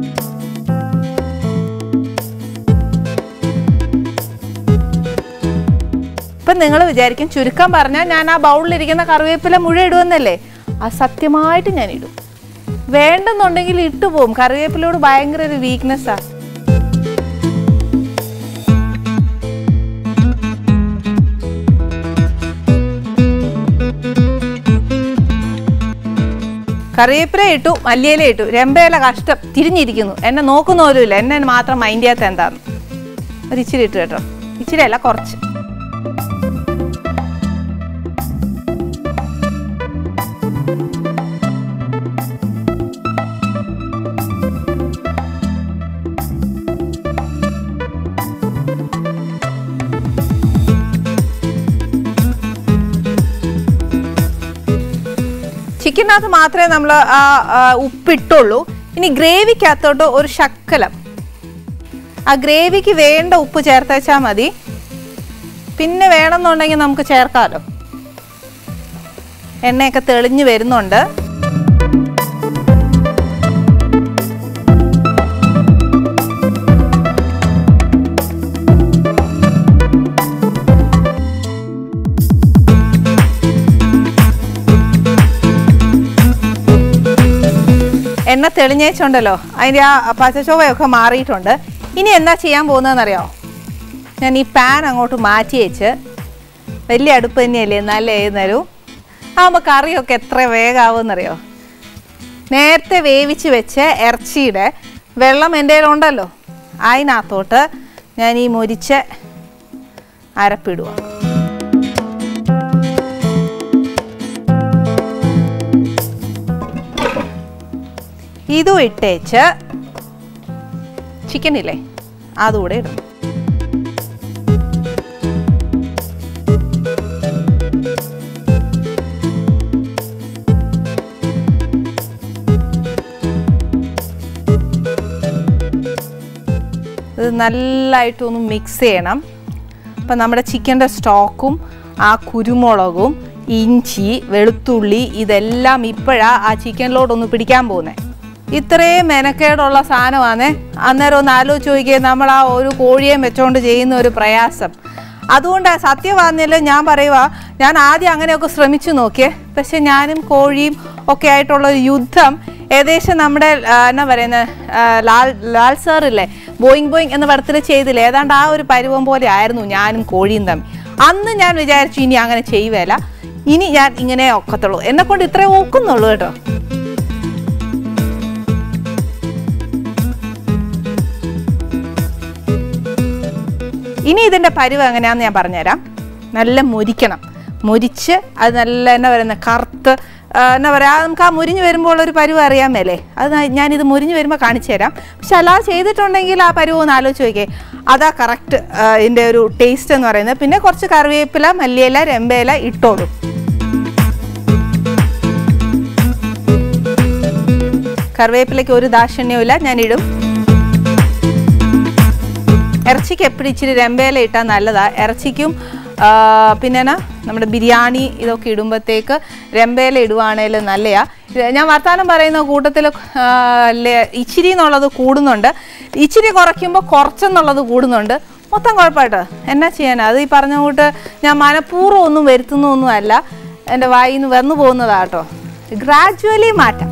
ഇപ്പൊ നിങ്ങൾ വിചാരിക്കും ചുരുക്കം പറഞ്ഞാൽ ഞാൻ ആ ബൗളിലിരിക്കുന്ന കറിവേപ്പില മുഴുവൻ ഇടുമെന്നല്ലേ ആ സത്യമായിട്ട് ഞാൻ ഇടും വേണ്ടെന്നുണ്ടെങ്കിൽ ഇട്ടുപോകും കറിവേപ്പിലയോട് ഭയങ്കര ഒരു വീക്ക്നെസ്സാണ് കറിവേപ്പില ഇട്ടു മല്ലിയില ഇട്ടു രമ്പയില കഷ്ടം തിരിഞ്ഞിരിക്കുന്നു എന്നെ നോക്കുന്ന പോലുമില്ല എന്നെ മാത്രം മൈൻഡ് ചെയ്യാത്ത എന്താന്ന് ഒരു ഇച്ചിരി ഇട്ട് കേട്ടോ ഇച്ചിരി അല്ല കുറച്ച് ചിക്കനകത്ത് മാത്രമേ നമ്മൾ ആ ആ, ഉപ്പിട്ടുള്ളൂ ഇനി ഗ്രേവിക്കകത്തോട്ട് ഒരു ശക്കലം ആ ഗ്രേവിക്ക് വേണ്ട ഉപ്പ് ചേർത്തേച്ചാൽ മതി പിന്നെ വേണമെന്നുണ്ടെങ്കിൽ നമുക്ക് ചേർക്കാമല്ലോ എണ്ണയൊക്കെ തെളിഞ്ഞ് വരുന്നുണ്ട് എണ്ണ തെളിഞ്ഞേച്ചുണ്ടല്ലോ അതിൻ്റെ ആ പച്ചച്ചോവയൊക്കെ മാറിയിട്ടുണ്ട് ഇനി എന്താ ചെയ്യാൻ പോകുന്നതെന്നറിയാമോ ഞാൻ ഈ പാൻ അങ്ങോട്ട് മാറ്റി വെച്ച് വലിയ അടുപ്പ് തന്നെയല്ലേ നല്ല ഏതുന്നേരവും ആകുമ്പോൾ കറിയൊക്കെ എത്ര വേഗമാവുമെന്നറിയോ നേരത്തെ വേവിച്ച് വെച്ച് ഇറച്ചിയുടെ വെള്ളം എൻ്റെ ഉണ്ടല്ലോ അതിനകത്തോട്ട് ഞാൻ ഈ മുരിച്ച് അരപ്പിടുക ഇതും ഇട്ടേച്ച് ചിക്കൻ ഇല്ലേ അതുകൂടെ ഇടും ഇത് നല്ലതായിട്ടൊന്ന് മിക്സ് ചെയ്യണം അപ്പം നമ്മുടെ ചിക്കൻ്റെ സ്റ്റോക്കും ആ കുരുമുളകും ഇഞ്ചി വെളുത്തുള്ളി ഇതെല്ലാം ഇപ്പോഴാ ആ ചിക്കനിലോട്ടൊന്ന് പിടിക്കാൻ പോകുന്നത് ഇത്രയും മെനക്കേടുള്ള സാധനമാണ് അന്നേരം ഒന്ന് ആലോചിച്ച് നോക്കിയേ നമ്മൾ ആ ഒരു കോഴിയെ വെച്ചോണ്ട് ചെയ്യുന്ന ഒരു പ്രയാസം അതുകൊണ്ട് സത്യമാണെങ്കിലും ഞാൻ പറയുക ഞാൻ ആദ്യം അങ്ങനെയൊക്കെ ശ്രമിച്ചു നോക്കിയേ പക്ഷെ ഞാനും കോഴിയും ഒക്കെ ആയിട്ടുള്ള ഒരു യുദ്ധം ഏകദേശം നമ്മുടെ ആ, എന്നാ പറയുന്നത് ലാൽ ലാൽ സാറില്ലേ ബോയിങ് ബോയിങ് എന്ന പടത്തിൽ ചെയ്തില്ലേ ഏതാണ്ട് ആ ഒരു പരുവം പോലെ ആയിരുന്നു ഞാനും കോഴിയും തമ്മിൽ അന്ന് ഞാൻ വിചാരിച്ചു ഇനി അങ്ങനെ ചെയ്യുവേല ഇനി ഞാൻ ഇങ്ങനെ ഒക്കത്തുള്ളൂ എന്നെ കൊണ്ട് ഇത്രേ ഒക്കുന്നുള്ളൂ കേട്ടോ ഇനി ഇതിൻ്റെ പരുവ് എങ്ങനെയാണെന്ന് ഞാൻ പറഞ്ഞുതരാം നല്ല മുരിക്കണം മുരിച്ച് അത് നല്ല എന്നാ പറയുന്നത് കറുത്ത് ആ, എന്നാ പറയുക നമുക്ക് ആ മുരിഞ്ഞ് വരുമ്പോൾ ഒരു പരുവ് അറിയാൻ മേലേ അത് ഞാൻ- ഞാനിത് മുരിഞ്ഞ് വരുമ്പോൾ കാണിച്ചു തരാം പക്ഷെ അല്ലാതെ ചെയ്തിട്ടുണ്ടെങ്കിൽ ആ പരുവ് ഒന്ന് ആലോചിച്ച് നോക്കിയേ അതാ കറക്റ്റ് ഇതിൻ്റെ ഒരു ടേസ്റ്റ് എന്ന് പറയുന്നത് പിന്നെ കുറച്ച് കറിവേപ്പില മല്ലിയില രമ്പയില ഇട്ടോളും കറിവേപ്പിലയ്ക്ക് ഒരു ദാക്ഷിണ്യവും ഞാൻ ഇടും ഇറച്ചിക്ക് എപ്പോഴും ഇച്ചിരി രമ്പയില ഇട്ടാൽ നല്ലതാ ഇറച്ചിക്കും ആ, പിന്നെ എന്നാ നമ്മുടെ ബിരിയാണി ഇതൊക്കെ ഇടുമ്പോഴത്തേക്ക് രമ്പയില ഇടുവാണേൽ നല്ലയാ ഇത് ഞാൻ വർത്തമാനം പറയുന്ന കൂട്ടത്തിൽ ഇച്ചിരി എന്നുള്ളത് കൂടുന്നുണ്ട് ഇച്ചിരി കുറയ്ക്കുമ്പോൾ കുറച്ചെന്നുള്ളത് കൂടുന്നുണ്ട് മൊത്തം കുഴപ്പമായിട്ടോ എന്നാ ചെയ്യാനാ അത് ഈ പറഞ്ഞ കൂട്ട് ഞാൻ മനഃപൂർവ്വം ഒന്നും വരുത്തുന്നൊന്നും അല്ല എൻ്റെ വായിൽ നിന്ന് വന്നു പോകുന്നതാട്ടോ ഗ്രാജുവലി മാറ്റാം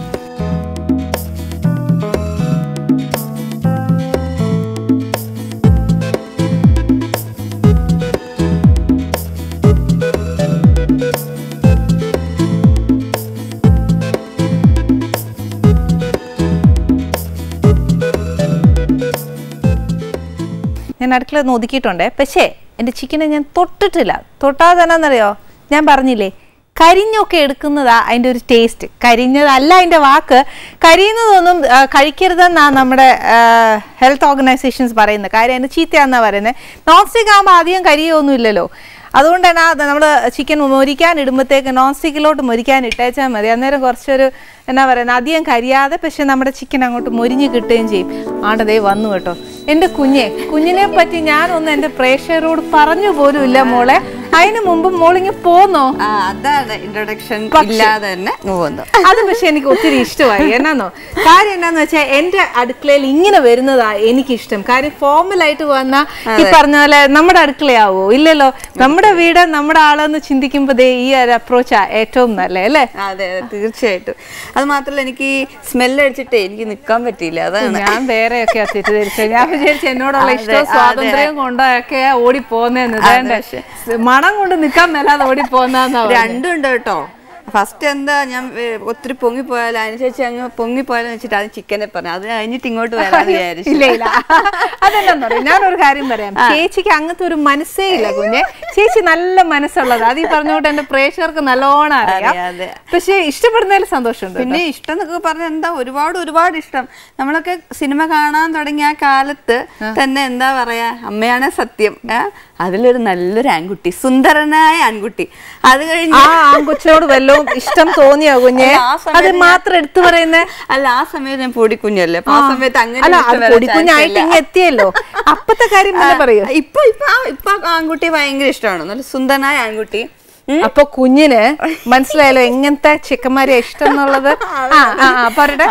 ഞാൻ അടുക്കള ഒന്ന് ഒതുക്കിയിട്ടുണ്ട് പക്ഷേ എൻ്റെ ചിക്കനെ ഞാൻ തൊട്ടിട്ടില്ല തൊട്ടാതെ തന്നെ എന്നറിയോ ഞാൻ പറഞ്ഞില്ലേ കരിഞ്ഞൊക്കെ എടുക്കുന്നതാ അതിൻ്റെ ഒരു ടേസ്റ്റ് കരിഞ്ഞതല്ല അതിൻ്റെ വാക്ക് കരിയുന്നതൊന്നും ആ, കഴിക്കരുതെന്നാണ് നമ്മുടെ ഹെൽത്ത് ഓർഗനൈസേഷൻസ് പറയുന്നത് കാര്യം അതിന് ചീത്തയാണെന്നാണ് പറയുന്നത് നോൺ സ്റ്റിക്ക് ആകുമ്പോൾ അധികം കരിയൊന്നും ഇല്ലല്ലോ അതുകൊണ്ട് തന്നെ നമ്മൾ ചിക്കൻ മൊരിക്കാൻ ഇടുമ്പോഴത്തേക്ക് നോൺ സ്റ്റിക്കിലോട്ട് മൊരിക്കാൻ ഇട്ടേച്ചാൽ മതി അന്നേരം കുറച്ചൊരു എന്നാ പറയുന്നത് അധികം കരിയാതെ പക്ഷെ നമ്മുടെ ചിക്കൻ അങ്ങോട്ട് മൊരിഞ്ഞ് കിട്ടുകയും ചെയ്യും ആണ്ടതേ വന്നു കേട്ടോ എൻ്റെ കുഞ്ഞെ കുഞ്ഞിനെ പറ്റി ഞാനൊന്ന് എൻ്റെ പ്രേക്ഷകരോട് പറഞ്ഞു പോലും ഇല്ല മോളെ അതിന് മുമ്പ് മോളിങ്ങ് പോന്നോ ആ അതാണ് ഇൻട്രൊഡക്ഷൻ ഇല്ലാതെ തന്നെ പോകുന്നു അത് പക്ഷെ എനിക്ക് ഒത്തിരി ഇഷ്ടമായി എന്നാന്നോ കാര്യം എന്നാന്ന് വെച്ചാൽ എന്റെ അടുക്കളയിൽ ഇങ്ങനെ വരുന്നതാ എനിക്കിഷ്ടം കാര്യം ഫോമലായിട്ട് വന്ന ഈ പറഞ്ഞ പോലെ നമ്മുടെ അടുക്കളയാവോ ഇല്ലല്ലോ നമ്മുടെ വീട് നമ്മുടെ ആളെന്ന് ചിന്തിക്കുമ്പോ ദേ ഈ ഒരു അപ്രോച്ചാ ഏറ്റവും നല്ല അല്ലേ അതെ അതെ തീർച്ചയായിട്ടും അത് മാത്രല്ല എനിക്ക് സ്മെല്ല് അടിച്ചിട്ടേ എനിക്ക് നിക്കാൻ പറ്റിയില്ല അതാണ് ഞാൻ വേറെയൊക്കെ തെറ്റിദ്ധരിച്ചത് ഞാൻ വിചാരിച്ചു എന്നോടുള്ള അതെ, ഇഷ്ടവും അതെ. സ്വാതന്ത്ര്യം കൊണ്ടൊക്കെ ഓടി പോന്നേന്ന് ഇതേണ്ട മണം കൊണ്ട് നിക്കാൻ മേലാതെ ഓടി പോന്നാന്നാ പറഞ്ഞെ. രണ്ടും ഉണ്ട് കേട്ടോ ഫസ്റ്റ് എന്താ ഞാൻ ഏ, ഒത്തിരി പൊങ്ങിപ്പോയാലും അതിനുശേഷം അങ്ങ് പൊങ്ങിപ്പോയാലും വെച്ചിട്ട് അത് ചിക്കനെ പറഞ്ഞു അത് കഴിഞ്ഞിട്ട് ഇങ്ങോട്ട് വരാന്ന് വിചാരിച്ചു ഇല്ല ഇല്ല അതെന്താന്ന് പറയാം ഞാനൊരു കാര്യം പറയാം ചേച്ചിക്ക് അങ്ങനത്തെ ഒരു മനസ്സേ ഇല്ല കുഞ്ഞെ ചേച്ചി നല്ല മനസ്സുള്ളത് അത് ഈ പറഞ്ഞോട്ട് എന്റെ പ്രേക്ഷകർക്ക് നല്ലോണം അറിയാം അതെ, അതെ. പക്ഷെ ഇഷ്ടപ്പെടുന്നതിൽ സന്തോഷമുണ്ട് പിന്നെ ഇഷ്ടം എന്നൊക്കെ പറഞ്ഞാൽ എന്താ ഒരുപാട് ഒരുപാട് ഇഷ്ടം നമ്മളൊക്കെ സിനിമ കാണാൻ തുടങ്ങിയ ആ കാലത്ത് തന്നെ എന്താ പറയാ അമ്മയാണ് സത്യം ഏ? അതിലൊരു നല്ലൊരു ആൺകുട്ടി സുന്ദരനായ ആൺകുട്ടി അത് കഴിഞ്ഞ് ആ ആൺകൊച്ചിനോട് വല്ലതും ഇഷ്ടം തോന്നിയോ കുഞ്ഞെ അല്ല, ആ സമയത്ത് അത് മാത്രം എടുത്തു പറയുന്നേ അല്ല ആ സമയത്ത് ഞാൻ പൊടിക്കുഞ്ഞല്ലേ അപ്പൊ ആ സമയത്ത് അങ്ങനെ അല്ല ഇഷ്ടം അത് വരാൻ പൊടിക്കുഞ്ഞായിട്ട് chance ഇങ്ങ് എത്തിയല്ലോ അപ്പത്തെ കാര്യം പിന്നെ പറയൂ ഇല്ല. ഇപ്പൊ ഇപ്പൊ ആ- ഇപ്പൊ ആ ആൺകുട്ടി ഭയങ്കര ഇഷ്ടമാണ് നല്ല സുന്ദരനായ ആൺകുട്ടി ഉം. അപ്പൊ കുഞ്ഞിന് മനസ്സിലായല്ലോ എങ്ങനത്തെ ചിക്കന്മാരെ ഇഷ്ടം എന്നുള്ളത് ആ ആ ആ, പറയട്ടെ ആ,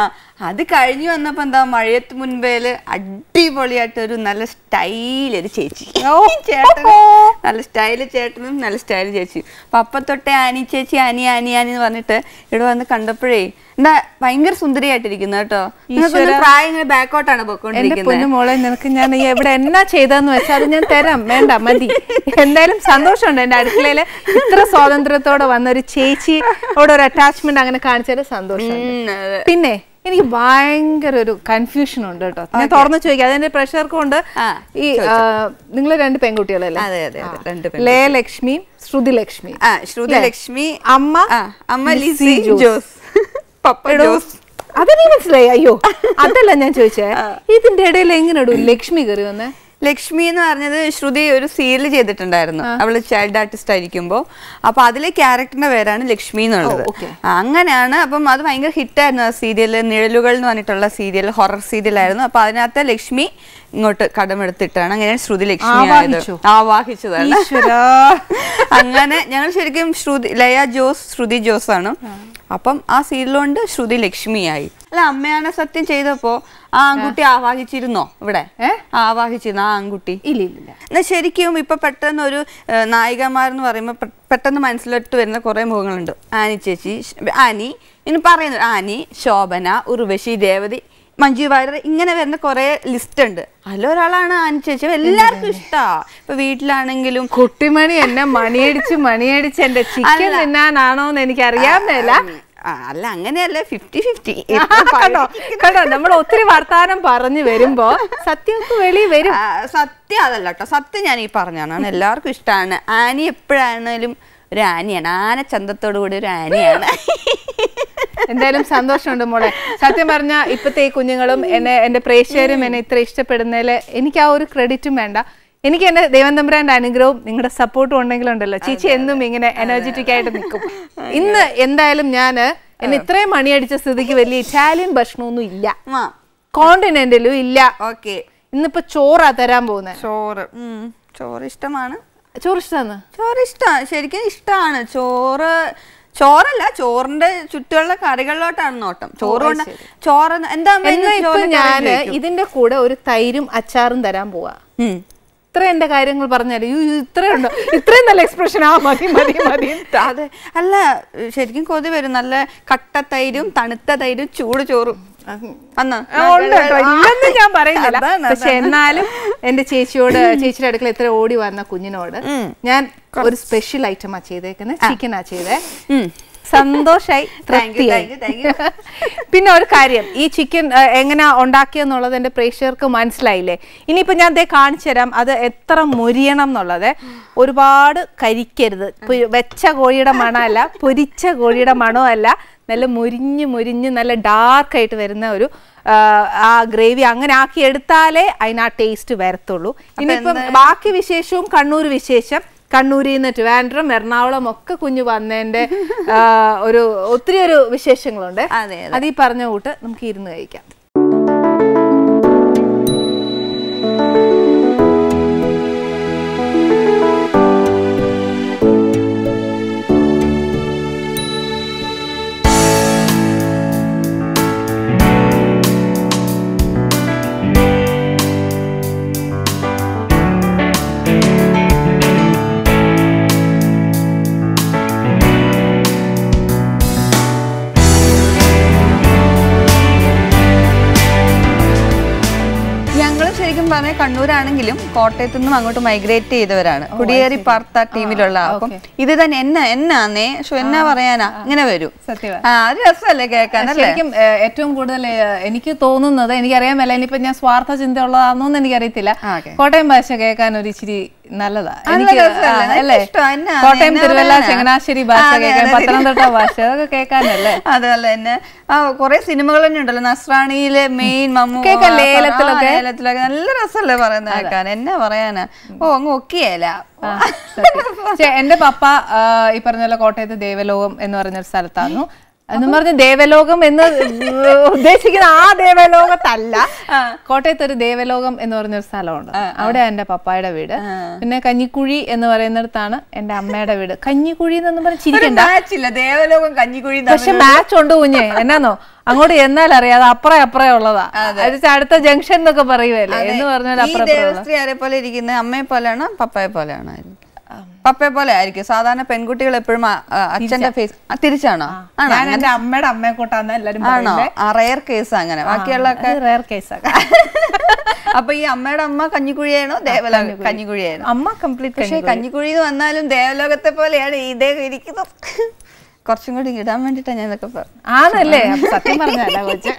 അത് കഴിഞ്ഞു വന്നപ്പോ എന്താ മഴയത്ത് മുൻപേല് അടിപൊളിയായിട്ട് ഒരു നല്ല സ്റ്റൈൽ ഒരു ചേച്ചി ചേട്ടനും നല്ല സ്റ്റൈല് ചേട്ടനും നല്ല സ്റ്റൈല് ചേച്ചി അപ്പൊ അപ്പൊ തൊട്ടേ ആനി ചേച്ചി ആനി ആനി ആനി എന്ന് പറഞ്ഞിട്ട് ഇവിടെ വന്ന് കണ്ടപ്പോഴേ എന്താ ഭയങ്കര സുന്ദരിയായിട്ടിരിക്കുന്നു കേട്ടോ നിങ്ങൾക്കൊന്ന് പ്രായം ഇങ്ങനെ ബാക്കോട്ടാണ് എന്റെ പോയിക്കൊണ്ടിരിക്കുന്നത് പൊന്നു മോളെ നിനക്ക് ഞാൻ ഈ എവിടെ എന്നാ ചെയ്തതെന്ന് വെച്ചാൽ അത് ഞാൻ തരാം വേണ്ട മതി എന്തായാലും സന്തോഷമുണ്ട് എന്റെ അടുക്കളയില് ഇത്ര സ്വാതന്ത്ര്യത്തോടെ വന്ന ഒരു ചേച്ചിയോട് ഒരു അറ്റാച്ച്മെന്റ് അങ്ങനെ കാണിച്ചതിൽ സന്തോഷം ഉം, അതെ. പിന്നെ എനിക്ക് ഭയങ്കര ഒരു കൺഫ്യൂഷൻ ഉണ്ട് കേട്ടോ ഞാൻ തുറന്നു ചോദിക്കാം അതിന്റെ പ്രഷർക്കും ഉണ്ട് ആ, ഈ നിങ്ങൾ രണ്ട് പെൺകുട്ടികളല്ലേ അതെ അതെ അതെ രണ്ട് ലയ ലക്ഷ്മിയും ശ്രുതി ലക്ഷ്മിയും ആ ശ്രുതി ലക്ഷ്മി അമ്മ ആ, അമ്മ ലിസി ലിസി ജോസ്. ജോസ് പപ്പ എടോ, ജോസ് അതെനിക്ക് മനസ്സിലായി അയ്യോ അതല്ല ഞാൻ ചോദിച്ചേ ഇതിന്റെ ഇടയിൽ എങ്ങനെ ഇടും ലക്ഷ്മി കയറി വന്നേ ലക്ഷ്മി എന്ന് പറഞ്ഞത് ശ്രുതി ഒരു സീരിയൽ ചെയ്തിട്ടുണ്ടായിരുന്നു അവള് ചൈൽഡ് ആർട്ടിസ്റ്റ് ആയിരിക്കുമ്പോ അപ്പൊ അതിലെ ക്യാരക്ടറിന്റെ പേരാണ് ലക്ഷ്മി എന്നുള്ളത് ഓ, okay. ആ, അങ്ങനെയാണ് അപ്പം അത് ഭയങ്കര ഹിറ്റായിരുന്നു ആ സീരിയൽ നിഴലുകൾ എന്ന് പറഞ്ഞിട്ടുള്ള സീരിയൽ ഹൊറർ സീരിയൽ ആയിരുന്നു അപ്പൊ അതിനകത്ത് ലക്ഷ്മി ഇങ്ങോട്ട് കടമെടുത്തിട്ടാണ് അങ്ങനെ ശ്രുതി ലക്ഷ്മി ആയത് ആവാഹിച്ചു. ആവാഹിച്ചതാണ് ഈശ്വരാ. അങ്ങനെ ഞങ്ങൾ ശരിക്കും ശ്രുതി ലയ ജോസ് ശ്രുതി ജോസ് ആണ് അപ്പം ആ സീരിയലുകൊണ്ട് ശ്രുതി ലക്ഷ്മിയായി അല്ല അമ്മയാണ് സത്യം ചെയ്തപ്പോ ആ ആൺകുട്ടി ആവാഹിച്ചിരുന്നോ ഇവിടെ ഏ? ആവാഹിച്ചിരുന്നു ആ ആൺകുട്ടി ഇല്ല ഇല്ല ഇല്ല എന്നാൽ ശരിക്കും ഇപ്പൊ പെട്ടെന്ന് ഒരു ഏഹ്, നായികമാരെന്ന് പറയുമ്പോൾ പെ- പെട്ടെന്ന് മനസ്സിലോട്ട് വരുന്ന കുറെ മുഖങ്ങളുണ്ട് ആനി ചേച്ചി ഷ്- ആനി ഇനി പറയുന്നത് ആനി ശോഭന ഉർവശി രേവതി മഞ്ജു വാര്യർ ഇങ്ങനെ വരുന്ന കുറെ ലിസ്റ്റ് ഉണ്ട് അതിലൊരാളാണ് ആനി ചേച്ചി അപ്പൊ എല്ലാവർക്കും ഇഷ്ടാ ഇപ്പൊ വീട്ടിലാണെങ്കിലും കുട്ടിമണി എന്നെ മണിയടിച്ച് മണിയടിച്ച് എന്റെ ചിക്കൻ അല്ല. തിന്നാനാണോ എന്ന് എനിക്ക് അറിയാൻ മേല ആ, അല്ല അങ്ങനെയല്ല ഫിഫ്റ്റി ഫിഫ്റ്റി കണ്ടോ കണ്ടോ നമ്മൾ ഒത്തിരി വർത്താനം പറഞ്ഞു വരുമ്പോ സത്യമൊക്കെ വെളി വരും സത്യം അതല്ല കേട്ടോ സത്യം ഞാൻ ഈ പറഞ്ഞാണ് എല്ലാവർക്കും ഇഷ്ടമാണ് ആനി എപ്പോഴാണേലും ഒരു ആനിയാണ് ആന ചന്തത്തോടു കൂടി ഒരു ആനിയാണ് എന്തായാലും സന്തോഷമുണ്ട് മോളെ സത്യം പറഞ്ഞ ഇപ്പത്തെ ഈ കുഞ്ഞുങ്ങളും എന്നെ എന്റെ പ്രേക്ഷകരും എന്നെ ഇത്ര ഇഷ്ടപ്പെടുന്നതിൽ എനിക്ക് ആ ഒരു ക്രെഡിറ്റും വേണ്ട എനിക്ക് എന്റെ ദേവൻ തമ്പുരാന്റെ അനുഗ്രഹവും നിങ്ങളുടെ സപ്പോർട്ടും ഉണ്ടെങ്കിലുണ്ടല്ലോ ചേച്ചി എന്നും ഇങ്ങനെ എനർജറ്റിക് ആയിട്ട് നിൽക്കും ഇന്ന് എന്തായാലും ഞാൻ എന്നെ ഇത്രയും മണിയടിച്ച സ്ഥിതിക്ക് വലിയ ഇറ്റാലിയൻ ഭക്ഷണമൊന്നും ഇല്ല ആ കോണ്ടിനെന്റിലും ഇല്ല ഓക്കെ ഇന്നിപ്പോ ചോറാ തരാൻ പോകുന്നത് ചോറ് ഉം, ചോറ് ഇഷ്ടമാണ് ചോറ് ഇഷ്ടമാണ് ചോറ് ഇഷ്ടമാണ് ശരിക്കും ഇഷ്ടമാണ് ചോറ് ചോറല്ല ചോറിന്റെ ചുറ്റുമുള്ള കറികളിലോട്ടാണ് നോട്ടം ചോറ് കൊണ്ട് ചോറ് എന്താ അമ്മ ഇന്ന് എന്നാ ഇപ്പൊ ചോറിന് കറി ഞാന് ചോദിക്കും? ഇതിന്റെ കൂടെ ഒരു തൈരും അച്ചാറും തരാൻ പോവാ ഉം. ഇത്ര എന്റെ കാര്യങ്ങൾ പറഞ്ഞാല് ഇത്രയുണ്ടോ ഇത്രയും നല്ല എക്സ്പ്രഷൻ ആ മതി മതി മതി അതെ അല്ല ശരിക്കും കൊതി വരും നല്ല കട്ട തൈരും തണുത്ത തൈരും ചൂട് ചോറും വന്നോ? ആ, ഉണ്ട് കേട്ടോ. ഇല്ലെന്ന് ഞാൻ പറയുന്നില്ല അതാണ്, പക്ഷെ എന്നാലും എന്റെ ചേച്ചിയോട് ചേച്ചിയുടെ അടുക്കൽ ഇത്ര ഓടി വന്ന കുഞ്ഞിനോട് ഉം. ഞാൻ ഒരു സ്പെഷ്യൽ ഐറ്റമാ ചെയ്തേക്കുന്നത് ചിക്കനാ ചെയ്തേ ഉം. സന്തോഷായി Thank you, തൃപ്തിയായി thank you, thank പിന്നെ ഒരു കാര്യം ഈ ചിക്കൻ എങ്ങനെ ഉണ്ടാക്കിയെന്നുള്ളത് എന്റെ പ്രേക്ഷകർക്ക് മനസ്സിലായില്ലേ ഇനിയിപ്പോ ഞാൻ ദേ കാണിച്ചു തരാം അത് എത്ര മൊരിയണം എന്നുള്ളത് ഒരുപാട് കരിക്കരുത് പൊ- വെച്ച കോഴിയുടെ മണമല്ല പൊരിച്ച കോഴിയുടെ മണമല്ല നല്ല മുരിഞ്ഞ് മുരിഞ്ഞ് നല്ല ഡാർക്ക് ആയിട്ട് വരുന്ന ഒരു ആ, ആ ഗ്രേവി അങ്ങനെ ആക്കി എടുത്താലേ അതിന് ആ ടേസ്റ്റ് വരത്തുള്ളൂ ഇനിയിപ്പം ബാക്കി വിശേഷവും കണ്ണൂർ വിശേഷം കണ്ണൂരിൽ നിന്ന് ട്രിവാൻഡ്രം എറണാകുളം ഒക്കെ കുഞ്ഞു വന്നതിന്റെ ആ, ഒരു ഒത്തിരി ഒരു വിശേഷങ്ങളുണ്ട് അതെ, അതെ. അത് ഈ പറഞ്ഞ കൂട്ട് നമുക്ക് ഇരുന്ന് കഴിക്കാം ഞങ്ങൾ ശരിക്കും പറഞ്ഞ കണ്ണൂരാണെങ്കിലും കോട്ടയത്തു നിന്നും അങ്ങോട്ട് മൈഗ്രേറ്റ് ചെയ്തവരാണ് കുടിയേറി പാർത്ത ടീമിലുള്ള അപ്പം ഇത് തന്നെ എന്നാ എന്നാന്നേ പക്ഷെ എന്നാ പറയാനാ ഇങ്ങനെ വരും സത്യമാ. ആ അത് രസമല്ലേ കേൾക്കാൻ അല്ലേ ശരിക്കും ഏഹ്, ഏറ്റവും കൂടുതൽ ഏഹ്, എനിക്ക് തോന്നുന്നത് എനിക്കറിയാൻ മേല ഇനിയിപ്പോ ഞാൻ സ്വാർത്ഥ ചിന്ത ഉള്ളതാണെന്നൊന്നും എനിക്കറിയത്തില്ല ആ, okay. കോട്ടയം ഭാഷ കേൾക്കാൻ ഒരു ഇച്ചിരി നല്ലതാ നല്ല എനിക്ക് രസമല്ലേ? ആ, എനിക്ക് അല്ലേ ഇഷ്ടമാ. എന്നാ, കോട്ടയം എന്നാ തിരുവല്ല പറയാനാ? ചങ്ങനാശ്ശേരി ഭാഷ ആ, അതെ, കേൾക്കാൻ അതെ, പത്തനംതിട്ട ഭാഷ അതൊക്കെ കേൾക്കാനല്ലേ അതല്ല തന്നെ ആ കുറെ സിനിമകൾ തന്നെ ഉണ്ടല്ലോ നസ്രാണിയിലെ മെയിൻ മമ്മൂ കേൾക്കാം, ആ, ലേലത്തിലൊക്കെ. ആ, ലേലത്തിലൊക്കെ നല്ല രസമല്ലേ പറയുന്നത് കേൾക്കാൻ എന്നാ പറയാനാ ഓ അങ്ങ് ഒക്കെയല്ല ആ, സത്യം. പക്ഷേ എന്റെ പപ്പ ആ, ഈ പറഞ്ഞ പോലെ കോട്ടയത്ത് ദേവലോകം എന്ന് പറഞ്ഞൊരു സ്ഥലത്തായിരുന്നു എന്ന് പറഞ്ഞ ദേവലോകം എന്ന് ഉദ്ദേശിക്കുന്ന ആ ദേവലോകത്തല്ല കോട്ടയത്ത് ഒരു ദേവലോകം എന്ന് പറഞ്ഞൊരു സ്ഥലമുണ്ട് അവിടെ എന്റെ പപ്പായുടെ വീട് പിന്നെ കഞ്ഞിക്കുഴി എന്ന് പറയുന്നിടത്താണ് എന്റെ അമ്മയുടെ വീട് കഞ്ഞിക്കുഴി എന്നൊന്നും പറഞ്ഞ് ചിരിക്കണ്ട മാച്ചില്ല ദേവലോകം കഞ്ഞിക്കുഴി പക്ഷെ മാച്ച് ഉണ്ട് കുഞ്ഞെ എന്നാന്നോ അങ്ങോട്ട് എന്നാൽ അറിയാം അത് അപ്പറേ അപ്പറേ ഉള്ളതാ അത് വെച്ചാ അടുത്ത ജംഗ്ഷൻ എന്നൊക്കെ പറയുമല്ലേ എന്ന് പറഞ്ഞാൽ ഈ അപ്പുറം ദേവസ്ത്രീ ആരെ പോലെ ഇരിക്കുന്നത് അമ്മയെ പോലെയാണോ പപ്പയെ പോലെയാണോ പപ്പയെ പോലെ ആയിരിക്കും സാധാരണ പെൺകുട്ടികൾ എപ്പോഴും ആ- ആ അച്ഛന്റെ ഫേസ് തിരിച്ചാണോ ആണോ ഞാൻ എന്റെ അമ്മയുടെ അമ്മയെ കൂട്ടാന്ന് എല്ലാരും ആണോ ആ റയർ കേസ് അങ്ങനെ ബാക്കിയുള്ളൊക്കെ റയർ കേസാണ് അപ്പൊ ഈ അമ്മയുടെ അമ്മ കഞ്ഞിക്കുഴിയാണോ ദേവലോക കഞ്ഞിക്കുഴിയാണോ അമ്മ കംപ്ലീറ്റ് പക്ഷെ കഞ്ഞിക്കുഴിയിൽ വന്നാലും ദേവലോകത്തെ പോലെയാണ് ഇദ്ദേഹം ഇരിക്കുന്നത് കുറച്ചും കൂടി ഇടാൻ വേണ്ടിട്ടാ ഞാൻ ഇതൊക്കെ പറഞ്ഞു ആണല്ലേ അപ്പൊ സത്യം പറഞ്ഞല്ല കൊച്ച്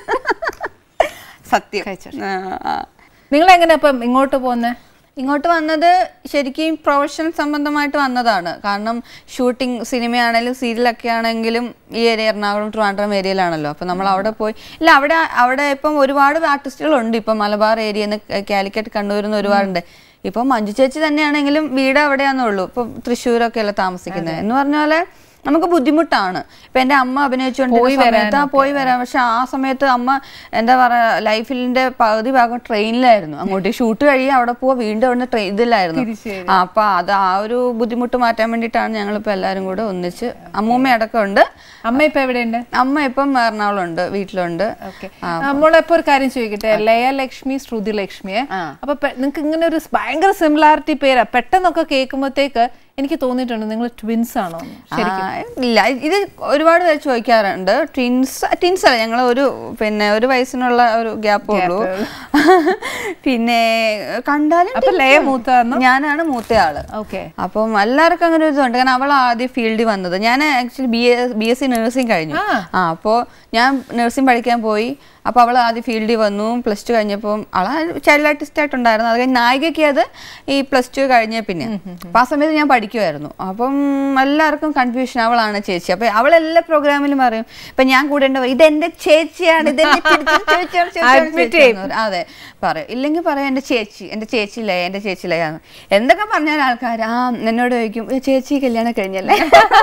സത്യം ആ, ആ. നിങ്ങൾ എങ്ങനെ അപ്പം ഇങ്ങോട്ട് പോന്നെ ഇങ്ങോട്ട് വന്നത് ശരിക്കും പ്രൊഫഷണൽ സംബന്ധമായിട്ട് വന്നതാണ് കാരണം ഷൂട്ടിംഗ് സിനിമയാണെങ്കിലും സീരിയലൊക്കെ ആണെങ്കിലും ഈ ഏരിയ എറണാകുളം ട്രിവാൻഡ്രം ഏരിയയിലാണല്ലോ അപ്പം നമ്മൾ അവിടെ പോയി ഇല്ല അവിടെ അവിടെ ഇപ്പം ഒരുപാട് ആർട്ടിസ്റ്റുകളുണ്ട് ഇപ്പം മലബാർ ഏരിയയിൽ നിന്ന് കാലിക്കറ്റ് കണ്ണൂരിൽ നിന്ന് ഒരുപാടുണ്ട് ഇപ്പം മഞ്ജു ചേച്ചി തന്നെയാണെങ്കിലും വീട് അവിടെയാണെന്നുള്ളൂ ഇപ്പം തൃശ്ശൂരൊക്കെ അല്ല താമസിക്കുന്നത് എന്ന് പറഞ്ഞ പോലെ നമുക്ക് ബുദ്ധിമുട്ടാണ് ഇപ്പൊ എന്റെ അമ്മ അഭിനയിച്ചുകൊണ്ടിരുന്ന സമയത്ത് ആ പോയി വരാം പക്ഷെ ആ സമയത്ത് അമ്മ എന്താ പറയാ ലൈഫിന്റെ പകുതി ഭാഗം ട്രെയിനിലായിരുന്നു അങ്ങോട്ട് ഷൂട്ട് കഴിയും അവിടെ പോവാ വീണ്ടും അവിടെ ട്രെയിൻ ഇതിലായിരുന്നു ആ അപ്പൊ അത് ആ ഒരു ബുദ്ധിമുട്ട് മാറ്റാൻ വേണ്ടിയിട്ടാണ് ഞങ്ങളിപ്പോ എല്ലാരും കൂടെ ഒന്നിച്ച് അമ്മൂമ്മ അടക്കം ഉണ്ട് അമ്മ ഇപ്പൊ എവിടെയുണ്ട് അമ്മ ഇപ്പം എറണാകുളം ഉണ്ട് വീട്ടിലുണ്ട് ഓക്കെ നമ്മളിപ്പോ ഒരു കാര്യം ചോദിക്കട്ടെ ലയ ലക്ഷ്മി ശ്രുതി ലക്ഷ്മിയെ അപ്പൊ നിങ്ങൾക്ക് ഇങ്ങനെ ഒരു ഭയങ്കര സിമിലാരിറ്റി പേരാ പെട്ടെന്നൊക്കെ കേൾക്കുമ്പോഴത്തേക്ക് എനിക്ക് തോന്നിയിട്ടുണ്ട് നിങ്ങൾ ട്വിൻസ് ആണോ എന്ന്. ആ, ഇല്ല ഇത് ഒരുപാട് പേര് ചോദിക്കാറുണ്ട് ട്വിൻസ് ട്വിൻസ് അല്ല ഞങ്ങൾ ഒരു പിന്നെ ഒരു വയസ്സിനുള്ള ഒരു ഗ്യാപ്പ് ഉള്ളൂ പിന്നെ കണ്ടാലും അപ്പൊ twins ലയ ആണ്. മൂത്തതാണോ? ഞാനാണ് മൂത്തയാള് ഓക്കെ അപ്പം എല്ലാവർക്കും അങ്ങനെ ഒരു ഇതുണ്ട് കാരണം അവൾ ആദ്യം ഫീൽഡിൽ വന്നത് ഞാൻ actually B A B S C nursing കഴിഞ്ഞു ആ. ആ അപ്പോൾ ഞാൻ നഴ്സിംഗ് പഠിക്കാൻ പോയി അപ്പോൾ അവൾ ആദ്യം ഫീൽഡിൽ വന്നു പ്ലസ് ടു കഴിഞ്ഞപ്പം അവൾ ചൈൽഡ് ആർട്ടിസ്റ്റ് ആയിട്ടുണ്ടായിരുന്നു അത് കഴിഞ്ഞ് നായികയ്ക്ക് അത് ഈ പ്ലസ് ടു കഴിഞ്ഞ പിന്നെ അപ്പം ആ സമയത്ത് ഞാൻ പഠിക്കുമായിരുന്നു അപ്പം എല്ലാവർക്കും കൺഫ്യൂഷൻ അവളാണ് ചേച്ചി അപ്പം അവൾ എല്ലാ പ്രോഗ്രാമിലും പറയും ഇപ്പം ഞാൻ കൂടെ ഉണ്ട് ഇത് എൻ്റെ ചേച്ചിയാണ് ഇത് എൻ്റെ ചേച്ചിയാണ്, ചേച്ചിയാണ്, ചേച്ചിയാണ്, Admit ചേച്ചിയാണ് എന്ന് പറയും. അതെ പറയും ഇല്ലെങ്കിൽ പറയാം എൻ്റെ ചേച്ചി എൻ്റെ ചേച്ചി ലയ എൻ്റെ ചേച്ചി ലയാന്ന് എന്തൊക്കെ പറഞ്ഞാൽ ആൾക്കാർ ആ എന്നോട് ചോദിക്കും "ഏ, ചേച്ചി കല്യാണം കഴിഞ്ഞല്ലേ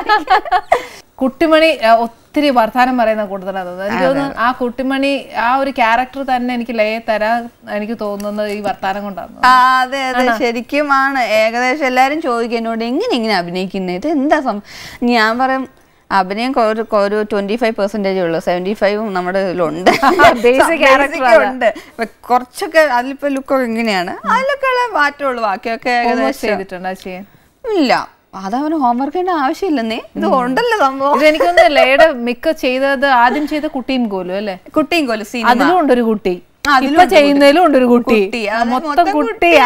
കുട്ടിമണി ആ, ഒത്തിരി വർത്താനം പറയുന്ന കൂട്ടത്തിലാണ് തോന്നുന്നത് എനിക്ക് തോന്നുന്നു ആ കുട്ടിമണി ആ ഒരു ക്യാരക്ടർ തന്നെ എനിക്ക് ലയെ തരാൻ എനിക്ക് തോന്നുന്നത് ഈ വർത്താനം കൊണ്ടാണ് ആ, അതെ അതെ ശരിക്കും ആണ് ഏകദേശം എല്ലാരും ചോദിക്കും എന്നോട് എങ്ങനെ ഇങ്ങനെ അഭിനയിക്കുന്നത് ഇത് എന്താ സം ഞാൻ പറയും അഭിനയം കൊ- ഒരു കൊ- ഒരു ട്വന്റി ഫൈവ് പെർസെന്റേജ് ഉള്ളൂ സെവന്റി ഫൈവും നമ്മുടെ ഇതിലുണ്ട് Basic character Basic ഉണ്ട് ഇപ്പൊ കുറച്ചൊക്കെ അതിലിപ്പോ ലുക്കൊക്കെ ഇങ്ങനെയാണ് അതിലൊക്കെ ഉള്ള മാറ്റമുള്ളൂ ബാക്കിയൊക്കെ ഏകദേശം ചെയ്തിട്ടുണ്ട് അത് ചെയ്യാൻ ഇല്ല അതവന് ഹോംവർക്കിന്റെ ആവശ്യമില്ലെന്നേ ഇത് ഉണ്ടല്ലോ സംഭവം ഇത് എനിക്കൊന്ന് ലയുടെ മിക്ക ചെയ്തത് ആദ്യം ചെയ്ത കുട്ടിയും കോലും അല്ലേ കുട്ടിയും കൊല്ലു സീൻ അതിലും ഉണ്ടൊരു കുട്ടി അതിലും ഇപ്പൊ ചെയ്യുന്നതിലും ഉണ്ടൊരു കുട്ടി കുട്ടി. ആ, അത് മൊത്തം മൊത്തം കുട്ടിയാ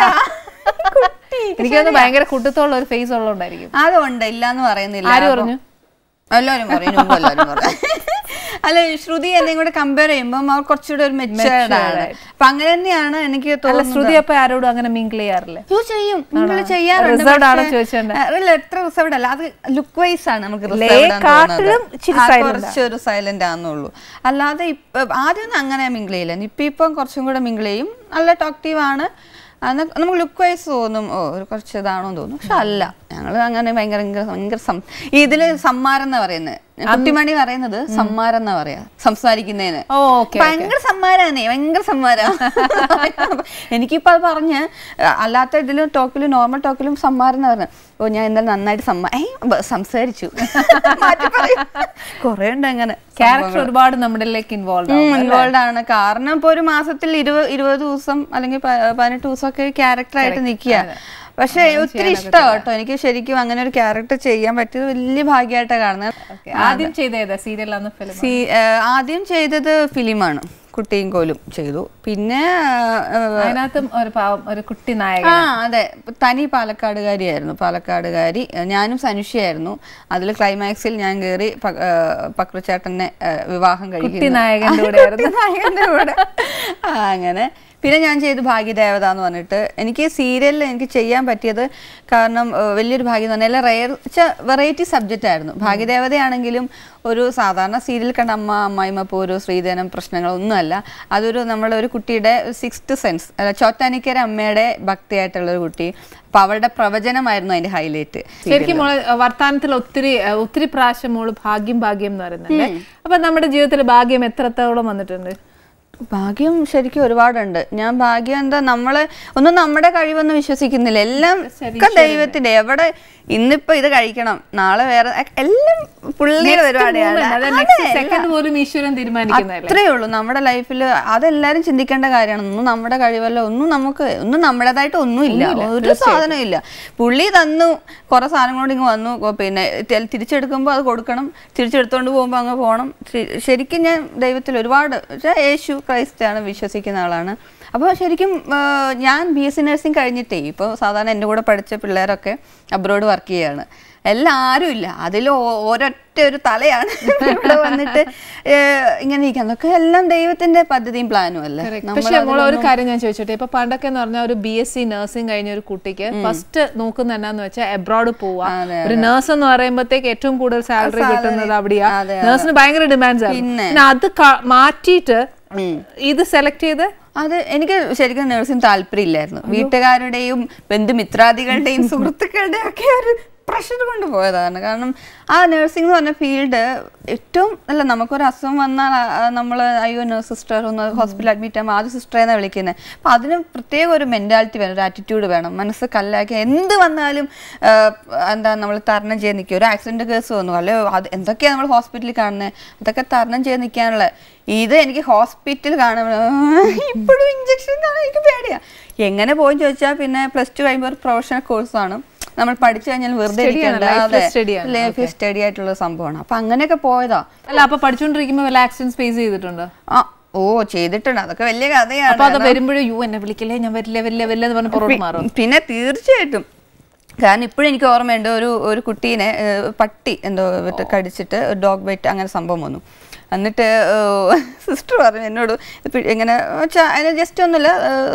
കുട്ടി. എനിക്ക് തോന്നുന്നു ഭയങ്കര കുട്ടത്തോളം ഒരു ഫേസ് ഉള്ളതുകൊണ്ടായിരിക്കും അതുണ്ട് ഇല്ലാന്ന് പറയുന്നില്ല ആര് അപ്പൊ- പറഞ്ഞു? എല്ലാവരും പറയും മുമ്പ് എല്ലാവരും പറയും അല്ല ശ്രുതി എന്നെയും കൂടെ കമ്പയർ ചെയ്യുമ്പോൾ അവർ കുറച്ചുകൂടെ ഒരു മെച്ചേർഡ് ആണ് അപ്പൊ അങ്ങനെ തന്നെയാണ് എനിക്ക് അല്ല തോന്നുന്നത് ശ്രുതി അപ്പൊ ആരോടും അങ്ങനെ മിങ്കിൾ ചെയ്യാറില്ലേ അയ്യോ, ചെയ്യും നിങ്ങൾ ചെയ്യാറുണ്ട് Reserved ആണോ പക്ഷേ, ചോദിച്ചോണ്ട്? ആ, ഇല്ല, എത്ര റിസർവ്ഡ് അല്ല അത് ലുക്ക് വൈസ് ആണ് നമുക്ക് reserved ലേ ആണെന്ന് കാട്ടിലും തോന്നുന്നത്. ഇച്ചിരി ആ, silent കുറച്ചൊരു സൈലന്റ് ആണെന്നുള്ളൂ അല്ലാതെ ഇപ്പൊ ആദ്യമൊന്നും അങ്ങനെ മിങ്കിൾ ചെയ്യില്ല ഇപ്പൊ ഇപ്പം കുറച്ചും കൂടെ മിങ്കിൾ ചെയ്യും നല്ല ടോക്റ്റീവ് ആണ് അന്ന് നമുക്ക് ലുക്ക് വൈസ് തോന്നും ഓ ഒരു കുറച്ച് ഇതാണോ തോന്നും പക്ഷെ അല്ല ഞങ്ങൾ അങ്ങനെ ഭയങ്കര ഭയങ്കര- ഭയങ്കര സം- ഈ ഇതില് സമ്മാരം എന്നാ പറയുന്നത് കുട്ടിമണി പറയുന്നത് സമ്മാരം എന്നാ പറയാ സംസാരിക്കുന്നതിന് ഓ ഓക്കെ ഭയങ്കര സമ്മാനാന്നേ ഭയങ്കര സമ്മാനം എനിക്കിപ്പോ അത് പറഞ്ഞ് അഹ് അല്ലാത്ത ഇതിലും ടോക്കിലും നോർമൽ ടോക്കിലും സമ്മാനം എന്ന് പറഞ്ഞു ഓ ഞാൻ എന്തായാലും നന്നായിട്ട് സമ്മാ ഏയ് ബ- സംസാരിച്ചു മാറ്റി പറയും. കുറേ ഉണ്ട് അങ്ങനെ ക്യാരക്ടർ ഒരുപാട് നമ്മളിലേക്ക് ഇൻവോൾവ് ഇൻവോൾവ് ആണ് കാരണം ഇപ്പൊ ഒരു മാസത്തിൽ ഇരുപത് ഇരുപത് ദിവസം അല്ലെങ്കിൽ പ- പതിനെട്ട് ദിവസമൊക്കെ ക്യാരക്ടറായിട്ട് നിൽക്കുക പക്ഷെ ഒത്തിരി ഇഷ്ടമാണ് കേട്ടോ എനിക്ക് ശരിക്കും അങ്ങനെ ഒരു ക്യാരക്ടർ ചെയ്യാൻ പറ്റിയത് വലിയ ഭാഗ്യമായിട്ടാണ് കാണുന്നത് ആദ്യം ചെയ്ത ഏതാ സീരിയലാന്ന് ഫിലിം സി ഏഹ് ആദ്യം ചെയ്തത് ഫിലിമാണ് കുട്ടിയും കോലും ചെയ്തു പിന്നെ ഏഹ്, അതിനകത്തും ഒരു പാവം ഒരു കുട്ടി നായകൻ ആ അതെ തനി പാലക്കാടുകാരിയായിരുന്നു പാലക്കാടുകാരി ഏഹ് ഞാനും സനുഷയായിരുന്നു അതിൽ ക്ലൈമാക്സിൽ ഞാൻ കയറി പക്രുചേട്ടനെ ഏഹ് വിവാഹം കഴിക്കുന്നു നായകന്റെ കൂടെ കുട്ടി നായകന്റെ കൂടെ ആ, അങ്ങനെ പിന്നെ ഞാൻ ചെയ്തു ഭാഗ്യദേവത എന്ന് പറഞ്ഞിട്ട് എനിക്ക് സീരിയലിൽ എനിക്ക് ചെയ്യാൻ പറ്റിയത് കാരണം ഏഹ് വലിയൊരു ഭാഗ്യം എന്ന് പറഞ്ഞാൽ റയർ വെറൈറ്റി സബ്ജക്റ്റ് ആയിരുന്നു ഭാഗ്യദേവതയാണെങ്കിലും ഒരു സാധാരണ സീരിയൽ കണ്ട അമ്മ അമ്മായിമ്മ പോരു ശ്രീധനം പ്രശ്നങ്ങളൊന്നുമല്ല അതൊരു നമ്മുടെ ഒരു കുട്ടിയുടെ സിക്സ്ത് സെൻസ് ചോറ്റാനിക്കര അമ്മയുടെ ഭക്തിയായിട്ടുള്ള ഒരു കുട്ടി അപ്പൊ അവളുടെ പ്രവചനമായിരുന്നു അതിന്റെ ഹൈലൈറ്റ് ശരിക്കും മോള് വർത്താനത്തിൽ ഒത്തിരി അഹ് ഒത്തിരി പ്രാവശ്യം മോള് ഭാഗ്യം ഭാഗ്യം എന്ന് പറയുന്നുണ്ട് അപ്പൊ നമ്മുടെ ജീവിതത്തിൽ ഭാഗ്യം എത്രത്തോളം വന്നിട്ടുണ്ട് ഭാഗ്യം ശരിക്കും ഒരുപാടുണ്ട് ഞാൻ ഭാഗ്യം എന്താ നമ്മള് ഒന്നും നമ്മുടെ കഴിവൊന്നും വിശ്വസിക്കുന്നില്ല എല്ലാം ഒക്കെ ദൈവത്തിന്റെ എവിടെ ഇന്നിപ്പോ ഇത് കഴിക്കണം നാളെ വേറെ എല്ലാം പുള്ളിയുടെ പരിപാടിയാണ് അതെ, സെക്കൻഡ് പോലും ഈശ്വരൻ തീരുമാനിക്കുന്നതല്ലേ അത്രേ ഉള്ളൂ നമ്മുടെ ലൈഫിൽ അതെല്ലാരും ചിന്തിക്കേണ്ട കാര്യമാണ് ഒന്നും നമ്മുടെ കഴിവല്ല ഒന്നും നമുക്ക് ഒന്നും നമ്മുടേതായിട്ട് ഒന്നുമില്ല ഒരു സാധനം ഇല്ല പുള്ളി തന്നു കുറെ സാധനങ്ങളോട് ഇങ്ങ് വന്നു കൊ- പിന്നെ തെ- തിരിച്ചെടുക്കുമ്പോൾ അത് കൊടുക്കണം തിരിച്ചെടുത്തോണ്ട് പോകുമ്പോൾ അങ്ങ് പോകണം ശ- ശരിക്കും ഞാൻ ദൈവത്തിൽ ഒരുപാട് പക്ഷേ യേശു ക്രൈസ്റ്റ് ആണ് വിശ്വസിക്കുന്ന ആളാണ് അപ്പോൾ ശരിക്കും ആ, ഞാൻ ബി എസ് സി നഴ്സിംഗ് കഴിഞ്ഞിട്ടേ ഇപ്പോൾ സാധാരണ എൻ്റെ കൂടെ പഠിച്ച പിള്ളേരൊക്കെ അബ്രോഡ് വർക്ക് ചെയ്യാണ് എല്ലാവരും ഇല്ല അതിൽ ഒരൊറ്റ ഒരു തലയാണ് ഇവിടെ വന്നിട്ട് ഏ, ഇങ്ങനെ ഇരിക്കുന്നത് അതൊക്കെ എല്ലാം ദൈവത്തിന്റെ പദ്ധതിയും പ്ലാനും അല്ലേ പക്ഷെ മോളെ ഒരു കാര്യം ഞാൻ ചോദിച്ചോട്ടെ ഇപ്പൊ പണ്ടൊക്കെ എന്ന് പറഞ്ഞാൽ ഒരു ബി എസ് സി നഴ്സിംഗ് കഴിഞ്ഞ ഒരു കുട്ടിക്ക് ഫസ്റ്റ് നോക്കുന്ന എന്നാന്ന് വെച്ചാൽ എബ്രോഡ് പോവാ അതെ, ഒരു നഴ്സ് എന്ന് പറയുമ്പോഴത്തേക്ക് ഏറ്റവും കൂടുതൽ സാലറി കിട്ടുന്നത് അവിടെയാ അതെ, നഴ്സിന് ഭയങ്കര ഡിമാൻഡ്സ് ആണ് പിന്നെ. പിന്നെ അത് ക- മാറ്റിയിട്ട് ഇത് സെലക്ട് ചെയ്ത് അത് എനിക്ക് ശരിക്കും നഴ്സിംഗ് താല്പര്യമില്ലായിരുന്നു വീട്ടുകാരുടെയും ബന്ധുമിത്രാദികളുടെയും സുഹൃത്തുക്കളുടെയും ഒക്കെ ഒരു പ്രഷർ കൊണ്ട് പോയതാണ് കാരണം ആ നഴ്സിംഗ് എന്ന് പറഞ്ഞ ഫീൽഡ് ഏറ്റവും അല്ല നമുക്കൊരു അസുഖം വന്നാൽ നമ്മൾ അയ്യോ നഴ്സ് സിസ്റ്റർ ഒന്ന് ഹോസ്പിറ്റലിൽ അഡ്മിറ്റ് ആകുമ്പോൾ ആദ്യം സിസ്റ്റർ എന്നാണ് വിളിക്കുന്നത് അപ്പം അതിന് പ്രത്യേക ഒരു മെൻറ്റാലിറ്റി വേണം ഒരു ആറ്റിറ്റ്യൂഡ് വേണം മനസ്സ് കല്ലാക്കി എന്ത് വന്നാലും ആ, എന്താ നമ്മൾ തരണം ചെയ്ത് നിൽക്കുക ഒരു ആക്സിഡന്റ് കേസ് വന്നു അല്ലയോ അത് എന്തൊക്കെയാണ് നമ്മൾ ഹോസ്പിറ്റലിൽ കാണുന്നത് അതൊക്കെ തരണം ചെയ്ത് നിൽക്കാനുള്ള ഇത് എനിക്ക് ഹോസ്പിറ്റൽ കാണുമ്പോൾ ഇപ്പോഴും ഇഞ്ചക്ഷൻ കാണാൻ എനിക്ക് പേടിയാ എങ്ങനെ പോയി ചോദിച്ചാൽ പിന്നെ പ്ലസ് ടു കഴിയുമ്പോൾ ഒരു പ്രൊഫഷണൽ കോഴ്സാണ് നമ്മൾ പഠിച്ചു കഴിഞ്ഞാൽ വെറുതെ Study ആണ്, life study ആണ്. ലൈഫ് സ്റ്റഡി ആയിട്ടുള്ള സംഭവമാണ് അപ്പൊ അങ്ങനെയൊക്കെ പോയതാ അല്ല അപ്പൊ പഠിച്ചുകൊണ്ടിരിക്കുമ്പോ വല്ല ആക്സിഡൻസ് ഫേസ് ചെയ്തിട്ടുണ്ടോ ആ ഓ ചെയ്തിട്ടുണ്ട് അതൊക്കെ വലിയ അപ്പൊ കഥയാണ് അത് വരുമ്പോഴും യു എന്നെ വിളിക്കല്ലേ ഞാൻ വരില്ല വരില്ല വരില്ല എന്ന് പറഞ്ഞ് പുറത്ത് മാറും പിന്നെ തീർച്ചയായിട്ടും കാരണം ഇപ്പോഴും എനിക്ക് ഓർമ്മയുണ്ട് ഒരു ഒരു കുട്ടീനെ ഏഹ്, പട്ടി എന്തോ മറ്റേ കടിച്ചിട്ട് ഡോഗ് ബൈറ്റ് അങ്ങനെ സംഭവം വന്നു എന്നിട്ട് സിസ്റ്റർ പറഞ്ഞു എന്നോട് ഇപ്പ ഇങ്ങനെ വെച്ചാൽ അതിന് ജസ്റ്റ് ഒന്നുമില്ല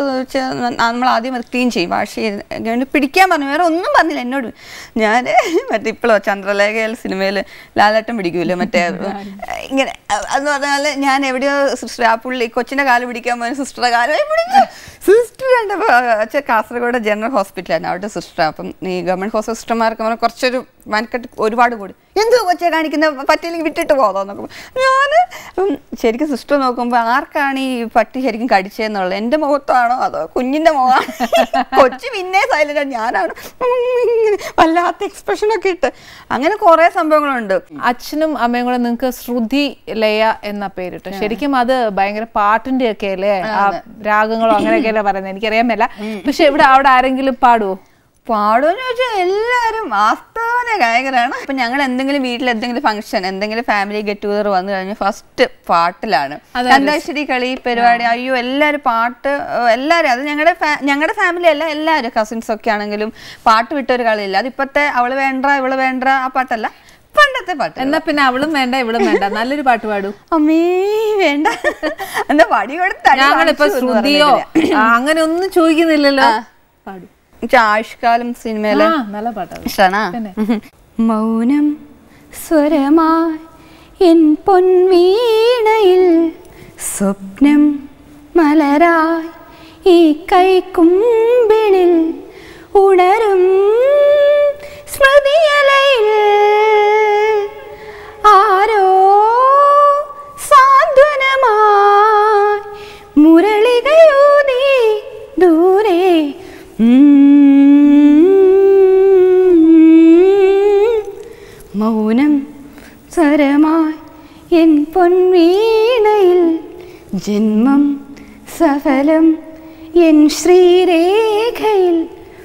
നമ്മൾ ആദ്യം അത് ക്ലീൻ ചെയ്യും വാഷ് ചെയ്ത് ഇങ്ങനെ പിടിക്കാൻ പറഞ്ഞു വേറെ ഒന്നും പറഞ്ഞില്ല എന്നോട് ഞാൻ മറ്റേ ഇപ്പോഴോ ചന്ദ്രലേഖയിൽ സിനിമയിൽ ലാലേട്ടൻ പിടിക്കൂലേ മറ്റേ ഇങ്ങനെ എന്ന് പറഞ്ഞാൽ ഞാൻ എവിടെയോ സിസ്റ്റർ ആ പുള്ളി കൊച്ചിൻ്റെ കാല് പിടിക്കാൻ പോയ സിസ്റ്ററുടെ കാല് പിടിച്ചു സിസ്റ്റർ എൻ്റെ അച്ഛൻ കാസർഗോഡ് ജനറൽ ഹോസ്പിറ്റലാണ് അവിടെ സിസ്റ്റർ അപ്പം ഈ ഗവൺമെൻറ് ഹോസ്പിറ്റൽ സിസ്റ്റർമാർക്ക് പറഞ്ഞാൽ കുറച്ചൊരു മനക്കെട്ട് ഒരുപാട് കൂടി എന്തോ കൊച്ചെ കാണിക്കുന്ന പറ്റിയില്ലെങ്കിൽ വിട്ടിട്ട് പോകാമെന്നൊക്കെ ഞാൻ ശരിക്കും സിസ്റ്റർ നോക്കുമ്പോൾ ആർക്കാണ് ഈ പട്ടി ശരിക്കും കടിച്ചതെന്നുള്ളത് എൻ്റെ മുഖത്താണോ അതോ കുഞ്ഞിൻ്റെ മുഖമാണ് കൊച്ചു പിന്നെ സൈലൻ്റ് ഞാനാണ് ഇങ്ങനെ വല്ലാത്ത എക്സ്പ്രഷനൊക്കെ ഇട്ട് അങ്ങനെ കുറേ സംഭവങ്ങളുണ്ട് അച്ഛനും അമ്മയും കൂടെ നിങ്ങൾക്ക് ശ്രുതി ലയ എന്ന പേരിട്ട് ശരിക്കും അത് ഭയങ്കര പാട്ടിന്റെ ഒക്കെ അല്ലേ ആ രാഗങ്ങളോ അങ്ങനെയൊക്കെയല്ലേ പറയുന്നത് എനിക്കറിയാൻ മേല പക്ഷെ ഇവിടെ അവിടെ ആരെങ്കിലും പാടുവോ പാടുമെന്ന് ചോദിച്ചാൽ എല്ലാവരും വാസ്തവന ഗായകരാണ് അപ്പൊ ഞങ്ങൾ എന്തെങ്കിലും വീട്ടിൽ എന്തെങ്കിലും ഫംഗ്ഷൻ എന്തെങ്കിലും ഫാമിലി ഗെറ്റ് ടുഗദർ വന്നു കഴിഞ്ഞാൽ ഫസ്റ്റ് പാട്ടിലാണ് അന്താക്ഷരി കളി പരിപാടി അയ്യോ എല്ലാവരും പാട്ട് ഏഹ്, എല്ലാവരും അത് ഞങ്ങളുടെ ഞങ്ങളുടെ ഫാമിലി അല്ല എല്ലാവരും കസിൻസ് ഒക്കെ ആണെങ്കിലും പാട്ട് വിട്ടൊരു കളിയില്ല അത് ഇപ്പത്തെ അവള് വേണ്ട ഇവള് വേണ്ട ആ പാട്ടല്ല പണ്ടത്തെ പാട്ട് എന്നാ പിന്നെ അവളും വേണ്ട ഇവളും വേണ്ട നല്ലൊരു പാട്ട് പാടൂ അമ്മേ വേണ്ട എന്താ വടി കൊടുത്ത് അടി ഞങ്ങളിപ്പോ വാങ്ങിച്ചു എന്ന് ശ്രുതിയോ പറഞ്ഞില്ലേ? ആ, അങ്ങനെ ഒന്നും ചോദിക്കുന്നില്ലല്ലോ പാടൂ എനിക്ക് ആയുഷ്കാലം സിനിമയിലെ ആ നല്ല പാട്ടാണ് ഇഷ്ടാണോ പിന്നെ. മൗനം സ്വരമായി എൻ പൊൻവീണയിൽ സ്വപ്നം മലരായി ഈ കൈക്കുമ്പിളിൽ ഉണരും സ്മൃതിയലയിൽ ആരോ സാന്ത്വനമായി മുരളികയൂതി ദൂരെ മൗനം സ്വരമായി എൻ പൊൻവീണയിൽ ജന്മം സഫലം എൻ ശ്രീരേഖയിൽ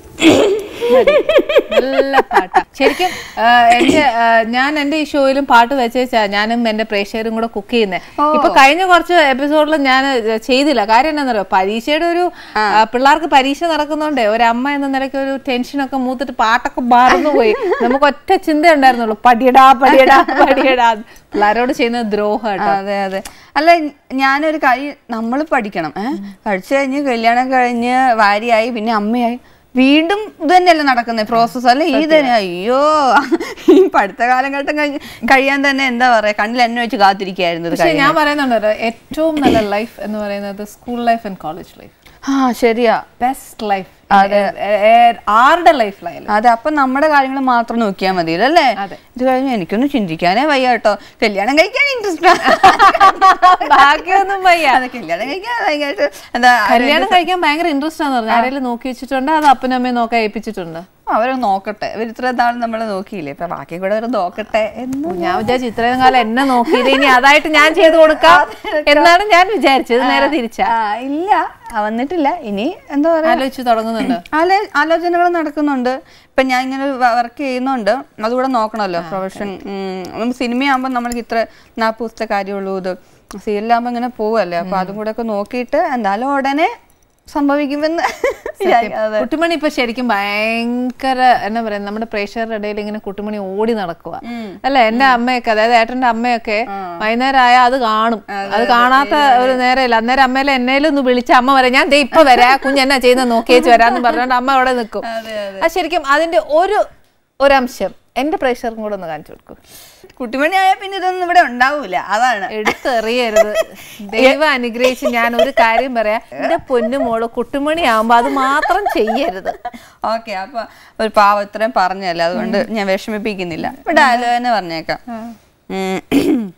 നല്ല പാട്ടാ ശരിക്കും ആ, എന്റെ ആ, ഞാൻ എന്റെ ഈ ഷോയിലും പാട്ട് വെച്ചാ ഞാനും എന്റെ പ്രേക്ഷകരും കൂടെ കുക്ക് ചെയ്യുന്നത് ഇപ്പൊ കഴിഞ്ഞ കുറച്ച് എപ്പിസോഡിൽ ഞാൻ ചെയ്തില്ല കാര്യം എന്താണെന്നറിയോ പരീക്ഷയുടെ ഒരു ആ, പിള്ളേർക്ക് പരീക്ഷ നടക്കുന്നോണ്ടേ ഒരു അമ്മ എന്ന നിലയ്ക്ക് ഒരു ടെൻഷനൊക്കെ മൂത്തിട്ട് പാട്ടൊക്കെ മറന്നു പോയി നമുക്ക് ഒറ്റ ചിന്ത ഉണ്ടായിരുന്നുള്ളൂ പടിയടാ പടിയടാ പടിയടാ പിള്ളേരോട് ചെയ്യുന്ന ദ്രോഹം കേട്ടോ അതെ അതെ അല്ല ഞാനൊരു കാര്യം നമ്മൾ പഠിക്കണം ഏഹ് പഠിച്ചു കഴിഞ്ഞ് കല്യാണം കഴിഞ്ഞ് ഭാര്യയായി പിന്നെ അമ്മയായി വീണ്ടും ഇത് തന്നെയല്ലേ നടക്കുന്നത് പ്രോസസ്സ് അല്ലെ ഈ തന്നെ അയ്യോ ഈ പഠിത്ത കാലഘട്ടം കഴിഞ്ഞ് കഴിയാൻ തന്നെ എന്താ പറയാ കണ്ണിൽ എന്നെ വെച്ച് കാത്തിരിക്കായിരുന്നു ഇത് പക്ഷെ കഴിയാൻ. ഞാൻ പറയുന്നുണ്ടല്ലോ ഏറ്റവും നല്ല ലൈഫ് എന്ന് പറയുന്നത് school life and college life ആ ശരിയാ ബെസ്റ്റ് ലൈഫ് ആരുടെ ലൈഫിലായാലും അതെ അപ്പൊ നമ്മുടെ കാര്യങ്ങൾ മാത്രം നോക്കിയാൽ മതി അല്ലേ അതെ. ഇത് കഴിഞ്ഞ് എനിക്കൊന്നും ചിന്തിക്കാനേ വയ്യ കേട്ടോ കല്യാണം കഴിക്കാൻ ഇൻട്രസ്റ്റ് ബാക്കിയൊന്നും വയ്യ അത് കല്യാണം കഴിക്കാൻ ഭയങ്കരമായിട്ട് എന്താ കല്യാണം കഴിക്കാൻ ഭയങ്കര ഇൻട്രസ്റ്റ് ആണെന്ന് പറഞ്ഞു ആരെങ്കിലും നോക്കി വെച്ചിട്ടുണ്ട് അത് അപ്പനും അമ്മയും നോക്കാൻ ഏൽപ്പിച്ചിട്ടുണ്ട് അവരെ നോക്കട്ടെ ഇവർ ഇത്ര നാൾ നമ്മളെ നോക്കിയില്ലേ ഇപ്പൊ ബാക്കി കൂടെ അവർ നോക്കട്ടെ എന്ന് ഞാൻ വിചാരിച്ചു ഇത്രയും കാലം എന്നെ നോക്കിയില്ല ഇനി അതായിട്ട് ഞാൻ ചെയ്ത് കൊടുക്കാം എന്നാണ് ഞാൻ വിചാരിച്ചത് നേരെ തിരിച്ചാ ആ, ഇല്ല ആ, വന്നിട്ടില്ല ഇനി എന്താ പറയാ ആലോചിച്ച് തുടങ്ങുന്നുണ്ട് ആലോ ആലോചനകൾ നടക്കുന്നുണ്ട് ഇപ്പൊ ഞാൻ ഇങ്ങനെ വർക്ക് ചെയ്യുന്നുണ്ട് അതുകൂടെ നോക്കണമല്ലോ പ്രൊഫഷൻ സിനിമയാകുമ്പോൾ നമ്മൾക്ക് ഇത്ര നാൽപ്പത് ദിവസത്തെ കാര്യമുള്ളൂ ഇത് സീരിയലാകുമ്പോൾ ഇങ്ങനെ പോവല്ലേ അപ്പൊ അതും കൂടെ ഒക്കെ നോക്കിയിട്ട് എന്തായാലും ഉടനെ സംഭവിക്കുമെന്ന് വിചാരിക്കാം. അതെ. കുട്ടുമണി ഇപ്പൊ ശരിക്കും ഭയങ്കര എന്നാ പറയാ നമ്മുടെ പ്രേക്ഷകരുടെ ഇടയിൽ ഇങ്ങനെ കുട്ടുമണി ഓടി നടക്കുക അല്ലെ എന്റെ അമ്മയൊക്കെ അതായത് ഏട്ടന്റെ അമ്മയൊക്കെ വൈകുന്നേരം ആയാൽ അത് കാണും അത് കാണാത്ത ഒരു നേരമില്ല അന്നേരം അമ്മയിലെ എന്നേലും ഒന്ന് വിളിച്ച അമ്മ വരാം ഞാൻ ദേ ഇപ്പൊ വരാ കുഞ്ഞ് എന്നാ ചെയ്യുന്നത് നോക്കിയേച്ച് വരാന്ന് പറഞ്ഞോണ്ട് അമ്മ അവിടെ നിൽക്കും അത് ശരിക്കും അതിന്റെ ഒരു ഒരംശം എന്റെ പ്രേക്ഷകർക്കും കൂടെ ഒന്ന് കാണിച്ചു കൊടുക്കും കുട്ടിമണി ആയാൽ പിന്നെ ഇതൊന്നും ഇവിടെ ഉണ്ടാവൂല അതാണ് എടുത്തെറിയരുത് ദൈവം അനുഗ്രഹിച്ച് ഞാൻ ഒരു കാര്യം പറയാം എന്റെ പൊന്നു മോള് കുട്ടുമണി ആവുമ്പോ അത് മാത്രം ചെയ്യരുത് ഓക്കെ അപ്പൊ ഒരു പാവം ഇത്രയും പറഞ്ഞല്ലേ അതുകൊണ്ട് ഞാൻ വിഷമിപ്പിക്കുന്നില്ല ഇവിടെ ആലോചന പറഞ്ഞേക്കാം ഉം.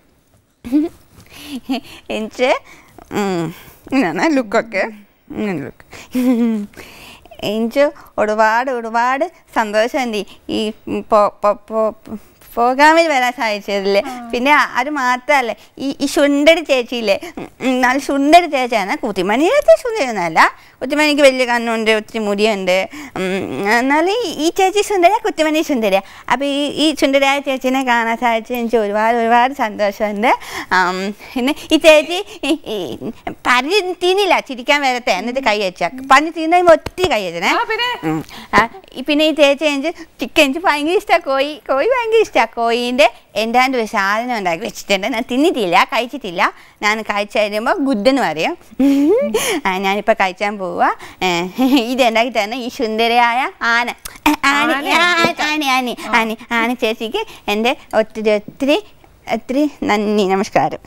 എനിക്ക് ഉം, ഇങ്ങനെ ലുക്കൊക്കെ ഇങ്ങനെ ലുക്ക് എനിക്ക് ഒരുപാട് ഒരുപാട് സന്തോഷമുണ്ട് ഈ പോ- പോ- പോ- പ്രോഗ്രാമിൽ വരാൻ സാധിച്ചതില്ലേ പിന്നെ അത് മാത്രമല്ല ഈ ഈ സുന്ദരി ചേച്ചിയില്ലേ ഉം, ഉം, നല്ല സുന്ദരി ചേച്ചിയാണ് കുത്തിമണിയുടെ സുന്ദരിയൊന്നുമല്ല കുത്തിമണിക്ക് വലിയ കണ്ണുണ്ട് ഒത്തിരി മുടിയുണ്ട് ഉം, എന്നാലും ഈ- ഈ ചേച്ചി സുന്ദരിയ കുത്തിമണി സുന്ദരിയ അപ്പോൾ ഈ ഈ സുന്ദരിയായ ചേച്ചീനെ കാണാൻ സാധിച്ചത് എനിക്ക് ഒരുപാട് ഒരുപാട് സന്തോഷമുണ്ട് ആം, പിന്നെ ഈ ചേച്ചി ഈ- ഈ പനി തിന്നില്ല ചിരിക്കാൻ വരട്ടെ എന്നിട്ട് കൈ വെച്ചാൽ പനി തിന്നുമ്പോൾ ഒത്തിരി കൈ വെച്ചേ ഉം. ആ, ഈ പിന്നെ ഈ ചേച്ചി എനിക്ക് ചിക്കൻ എനിക്ക് ഭയങ്കര ഇഷ്ടമാണ് കോഴി കോഴി ഭയങ്കര ഇഷ്ടമാണ് കോഴീൻ്റെ എൻ്റെ ഒരു സാധനം ഉണ്ടാക്കി വെച്ചിട്ടുണ്ട് ഞാൻ തിന്നിട്ടില്ല കഴിച്ചിട്ടില്ല ഞാൻ കഴിച്ചു കഴിയുമ്പോൾ ഗുഡെന്ന് പറയും ആ, ഞാനിപ്പോൾ കഴിച്ചാൻ പോവുക ഇത് ഉണ്ടാക്കി തന്നെ ഈ സുന്ദരയായ ആന ആന ആ- ആന ആന ആന ആന ചേച്ചിക്ക് എൻ്റെ ഒത്തിരി ഒത്തിരി ഒത്തിരി നന്ദി നമസ്കാരം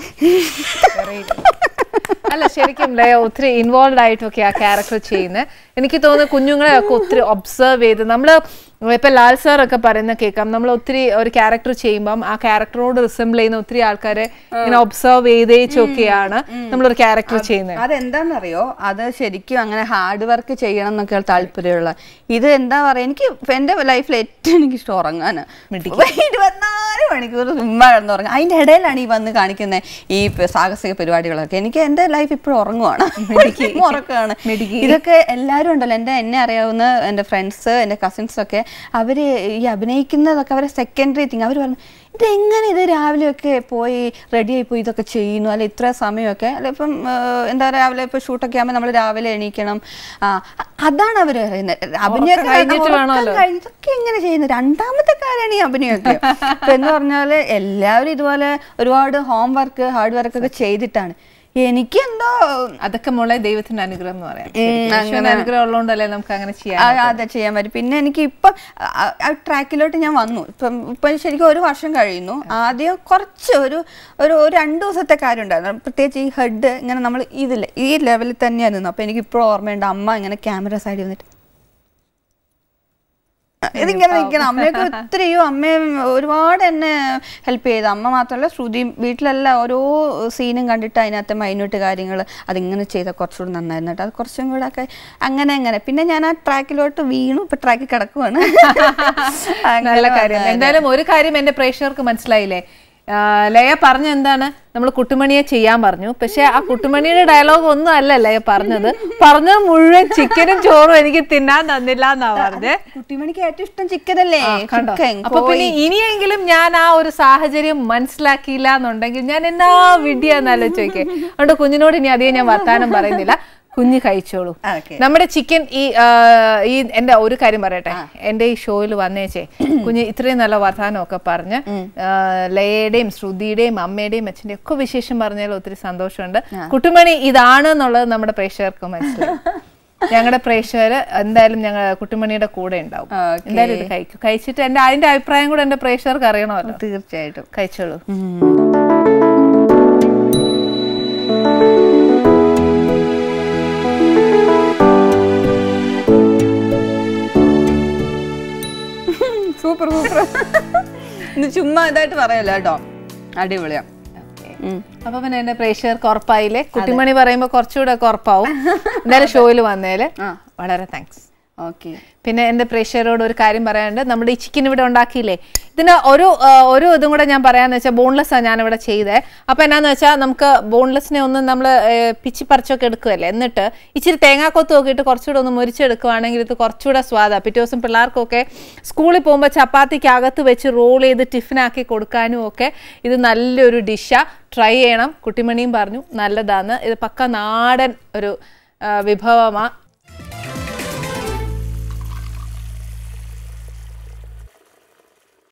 അല്ല ശരിക്കും ലയ ഒത്തിരി ഇൻവോൾവ് ആയിട്ടൊക്കെ ആ ക്യാരക്ടർ ചെയ്യുന്നത് എനിക്ക് തോന്നുന്നു കുഞ്ഞുങ്ങളെ ഒക്കെ ഒത്തിരി ഒബ്സർവ് ചെയ്ത് നമ്മള് ഇപ്പൊ ലാൽ സാർ ഒക്കെ പറയുന്ന കേൾക്കാം നമ്മൾ ഒത്തിരി ഒരു ക്യാരക്ടർ ചെയ്യുമ്പം ആ ക്യാരക്ടറോട് റിസംബിൾ ചെയ്യുന്ന ഒത്തിരി ആൾക്കാരെ ഇങ്ങനെ ഒബ്സർവ് ചെയ്തേച്ചൊക്കെയാണ് നമ്മളൊരു ക്യാരക്ടർ ചെയ്യുന്നത് അതെന്താണെന്നറിയോ അത് ശരിക്കും അങ്ങനെ ഹാർഡ് വർക്ക് ചെയ്യണം എന്നൊക്കെ താല്പര്യമുള്ള ഇത് എന്താ പറയാ എനിക്ക് എന്റെ ലൈഫിൽ ഏറ്റവും എനിക്ക് ഇഷ്ടം ഉറങ്ങാന് ഇരുപത്തിനാല് മണിക്കൂർ ചുമ്മാ കിടന്നുറങ്ങാം അതിന്റെ ഇടയിലാണ് ഈ വന്ന് കാണിക്കുന്ന ഈ പ- സാഹസിക പരിപാടികളൊക്കെ എനിക്ക് എന്റെ ലൈഫ് ഇപ്പോഴും ഉറങ്ങുവാണ് ഉറക്കമാണ് ഇതൊക്കെ എല്ലാവരും ഉണ്ടല്ലോ എൻ്റെ എന്നെ അറിയാവുന്ന എൻ്റെ ഫ്രണ്ട്സ് എൻ്റെ കസിൻസ് ഒക്കെ അവര് ഈ അഭിനയിക്കുന്നതൊക്കെ അവരെ സെക്കൻഡറി തിങ് അവർ പറഞ്ഞു ഇതെങ്ങനെ ഇത് രാവിലെയൊക്കെ പോയി റെഡി ആയി പോയി ഇതൊക്കെ ചെയ്യുന്നു അല്ലെ ഇത്ര സമയമൊക്കെ അല്ല ഇപ്പം ആ, എന്താ പറയുക രാവിലെ ഇപ്പോൾ ഷൂട്ടൊക്കെ ആകുമ്പോൾ നമ്മൾ രാവിലെ എണീക്കണം ആ അ- അതാണ് അവർ പറയുന്നത് അഭിനയൊക്കെ കഴിഞ്ഞിട്ട് ഉറക്കം വേണമല്ലോ. കഴിഞ്ഞ് ഇതൊക്കെ എങ്ങനെ ചെയ്യുന്നത് രണ്ടാമത്തെ കാര്യമാണ് ഈ അഭിനയൊക്കെ ഇപ്പൊ എന്ന് പറഞ്ഞാല് എല്ലാവരും ഇതുപോലെ ഒരുപാട് ഹോം വർക്ക് ഹാർഡ് വർക്ക് ഒക്കെ ചെയ്തിട്ടാണ് എനിക്ക് എന്തോ അതൊക്കെ മോളെ ദൈവത്തിന്റെ അനുഗ്രഹം എന്ന് പറയാം ഉം, യേശുവിന്റെ അനുഗ്രഹം ഉള്ളതുകൊണ്ടല്ലേ നമുക്ക് അങ്ങനെ ചെയ്യാൻ ആ, അതെ ചെയ്യാൻ പറ്റും പിന്നെ എനിക്ക് ഇപ്പം ആ- ആ ട്രാക്കിലോട്ട് ഞാൻ വന്നു ഇപ്പം ഇപ്പം ശരിക്കും ഒരു വർഷം കഴിയുന്നു ആദ്യം കുറച്ച് ഒരു ഒരു ഒരു രണ്ട് ദിവസത്തെ കാര്യം ഉണ്ടായിരുന്നു പ്രത്യേകിച്ച് ഈ ഹെഡ് ഇങ്ങനെ നമ്മൾ ഇതിൽ ഈ ലെവലിൽ തന്നെയാണ് നിന്നു അപ്പം എനിക്ക് ഇപ്പോൾ ഓർമ്മയുണ്ട് അമ്മ ഇങ്ങനെ ക്യാമറ സൈഡിൽ വന്നിട്ട് ഇതിങ്ങനെ നിൽക്കണം അമ്മയൊക്കെ ഒത്തിരിയോ അമ്മയും ഒരുപാട് എന്നെ ഹെൽപ്പ് ചെയ്തു അമ്മ മാത്രമല്ല ശ്രുതിയും വീട്ടിലെല്ലാം ഓരോ സീനും കണ്ടിട്ട് അതിനകത്തെ മൈന്യൂട്ട് കാര്യങ്ങൾ അതിങ്ങനെ ചെയ്താൽ കുറച്ചുകൂടി നന്നായിരുന്നു കേട്ടോ അത് കുറച്ചും കൂടെ ഒക്കെ അങ്ങനെ അങ്ങനെ പിന്നെ ഞാൻ ആ ട്രാക്കിലോട്ട് വീണു ഇപ്പൊ ട്രാക്കിൽ കിടക്കുവാണ് നല്ല അങ്ങനെ കാര്യം വന്നതാ. എന്തായാലും ഒരു കാര്യം എന്റെ പ്രേക്ഷകർക്ക് മനസ്സിലായില്ലേ ആ, ലയ പറഞ്ഞ എന്താണ് നമ്മൾ കുട്ടുമണിയെ ചെയ്യാൻ പറഞ്ഞു പക്ഷെ ആ കുട്ടുമണിയുടെ ഡയലോഗ് ഒന്നും അല്ല ലയ പറഞ്ഞത് പറഞ്ഞത് മുഴുവൻ ചിക്കനും ചോറും എനിക്ക് തിന്നാൻ തന്നില്ല എന്നാ പറഞ്ഞത് കുട്ടിമണിക്ക് ഏറ്റവും ഇഷ്ടം ചിക്കൻ അല്ലേ കണ്ടോ ചിക്കൻ അപ്പൊ പിന്നെ ഇനിയെങ്കിലും ഞാൻ ആ ഒരു സാഹചര്യം മനസ്സിലാക്കിയില്ല എന്നുണ്ടെങ്കിൽ ഞാൻ എന്നാ വിഡിയാന്ന് ചോദിക്കേ അതുകൊണ്ട് കുഞ്ഞിനോട് ഇനി അധികം ഞാൻ വർത്താനം പറയുന്നില്ല കുഞ്ഞ് കഴിച്ചോളൂ ഓക്കെ നമ്മുടെ ചിക്കൻ ഈ ആ, ഈ എന്റെ ഒരു കാര്യം പറയട്ടെ എന്റെ ഈ ഷോയിൽ വന്നേച്ചേ കുഞ്ഞ് ഇത്രയും നല്ല വർത്തമാനമൊക്കെ പറഞ്ഞ് ആ, ലയയുടെയും ശ്രുതിയുടെയും അമ്മയുടെയും അച്ഛൻ്റെയും ഒക്കെ വിശേഷം പറഞ്ഞാൽ ഒത്തിരി സന്തോഷമുണ്ട് കുട്ടുമണി ഇതാണ് എന്നുള്ളത് നമ്മുടെ പ്രേക്ഷകർക്ക് മനസ്സിലായി ഞങ്ങളുടെ പ്രേക്ഷകര് എന്തായാലും ഞങ്ങൾ കുട്ടുമണിയുടെ കൂടെ ഉണ്ടാവും Okay. എന്തായാലും ഇത് കഴിക്കും കഴിച്ചിട്ട് എന്റെ അതിന്റെ അഭിപ്രായം കൂടെ എന്റെ പ്രേക്ഷകർക്ക് അറിയണമല്ലോ തീർച്ചയായിട്ടും കഴിച്ചോളൂ സൂപ്പർ സൂപ്പർ ഇന്ന് ചുമ്മാ ഇതായിട്ട് പറയല്ല കേട്ടോ അടിപൊളിയാ അപ്പൊ പിന്നെ എന്റെ പ്രേക്ഷകർക്ക് ഉറപ്പായില്ലേ കുട്ടിമണി പറയുമ്പോ കുറച്ചുകൂടെ ഒക്കെ ഉറപ്പാവും എന്തായാലും ഷോയിൽ വന്നേല് വളരെ താങ്ക്സ് ഓക്കെ പിന്നെ എൻ്റെ പ്രേക്ഷകരോട് ഒരു കാര്യം പറയാനുണ്ട് നമ്മുടെ ഈ ചിക്കൻ ഇവിടെ ഉണ്ടാക്കിയില്ലേ ഇതിന് ഒരു ആ, ഒരു ഇതും കൂടെ ഞാൻ പറയാന്ന് വെച്ചാൽ ബോൺലെസ് ആണ് ഞാനിവിടെ ചെയ്തത് അപ്പോൾ എന്നാന്ന് വെച്ചാൽ നമുക്ക് ബോൺലെസ്സിനെ ഒന്ന് നമ്മൾ പിച്ചി പറിച്ചൊക്കെ എടുക്കുമല്ലേ എന്നിട്ട് ഇച്ചിരി തേങ്ങാക്കൊത്ത് നോക്കിയിട്ട് കുറച്ചുകൂടെ ഒന്ന് മുരിച്ചെടുക്കുവാണെങ്കിൽ ഇത് കുറച്ചുകൂടെ സ്വാദാണ് പിറ്റേ ദിവസം പിള്ളേർക്കൊക്കെ സ്കൂളിൽ പോകുമ്പോൾ ചപ്പാത്തിക്ക് അകത്ത് വെച്ച് റോൾ ചെയ്ത് ടിഫിനാക്കി കൊടുക്കാനും ഒക്കെ ഇത് നല്ലൊരു ഡിഷാണ് ട്രൈ ചെയ്യണം കുട്ടിമണിയും പറഞ്ഞു നല്ലതാണ് ഇത് പക്ക നാടൻ ഒരു വിഭവമാണ്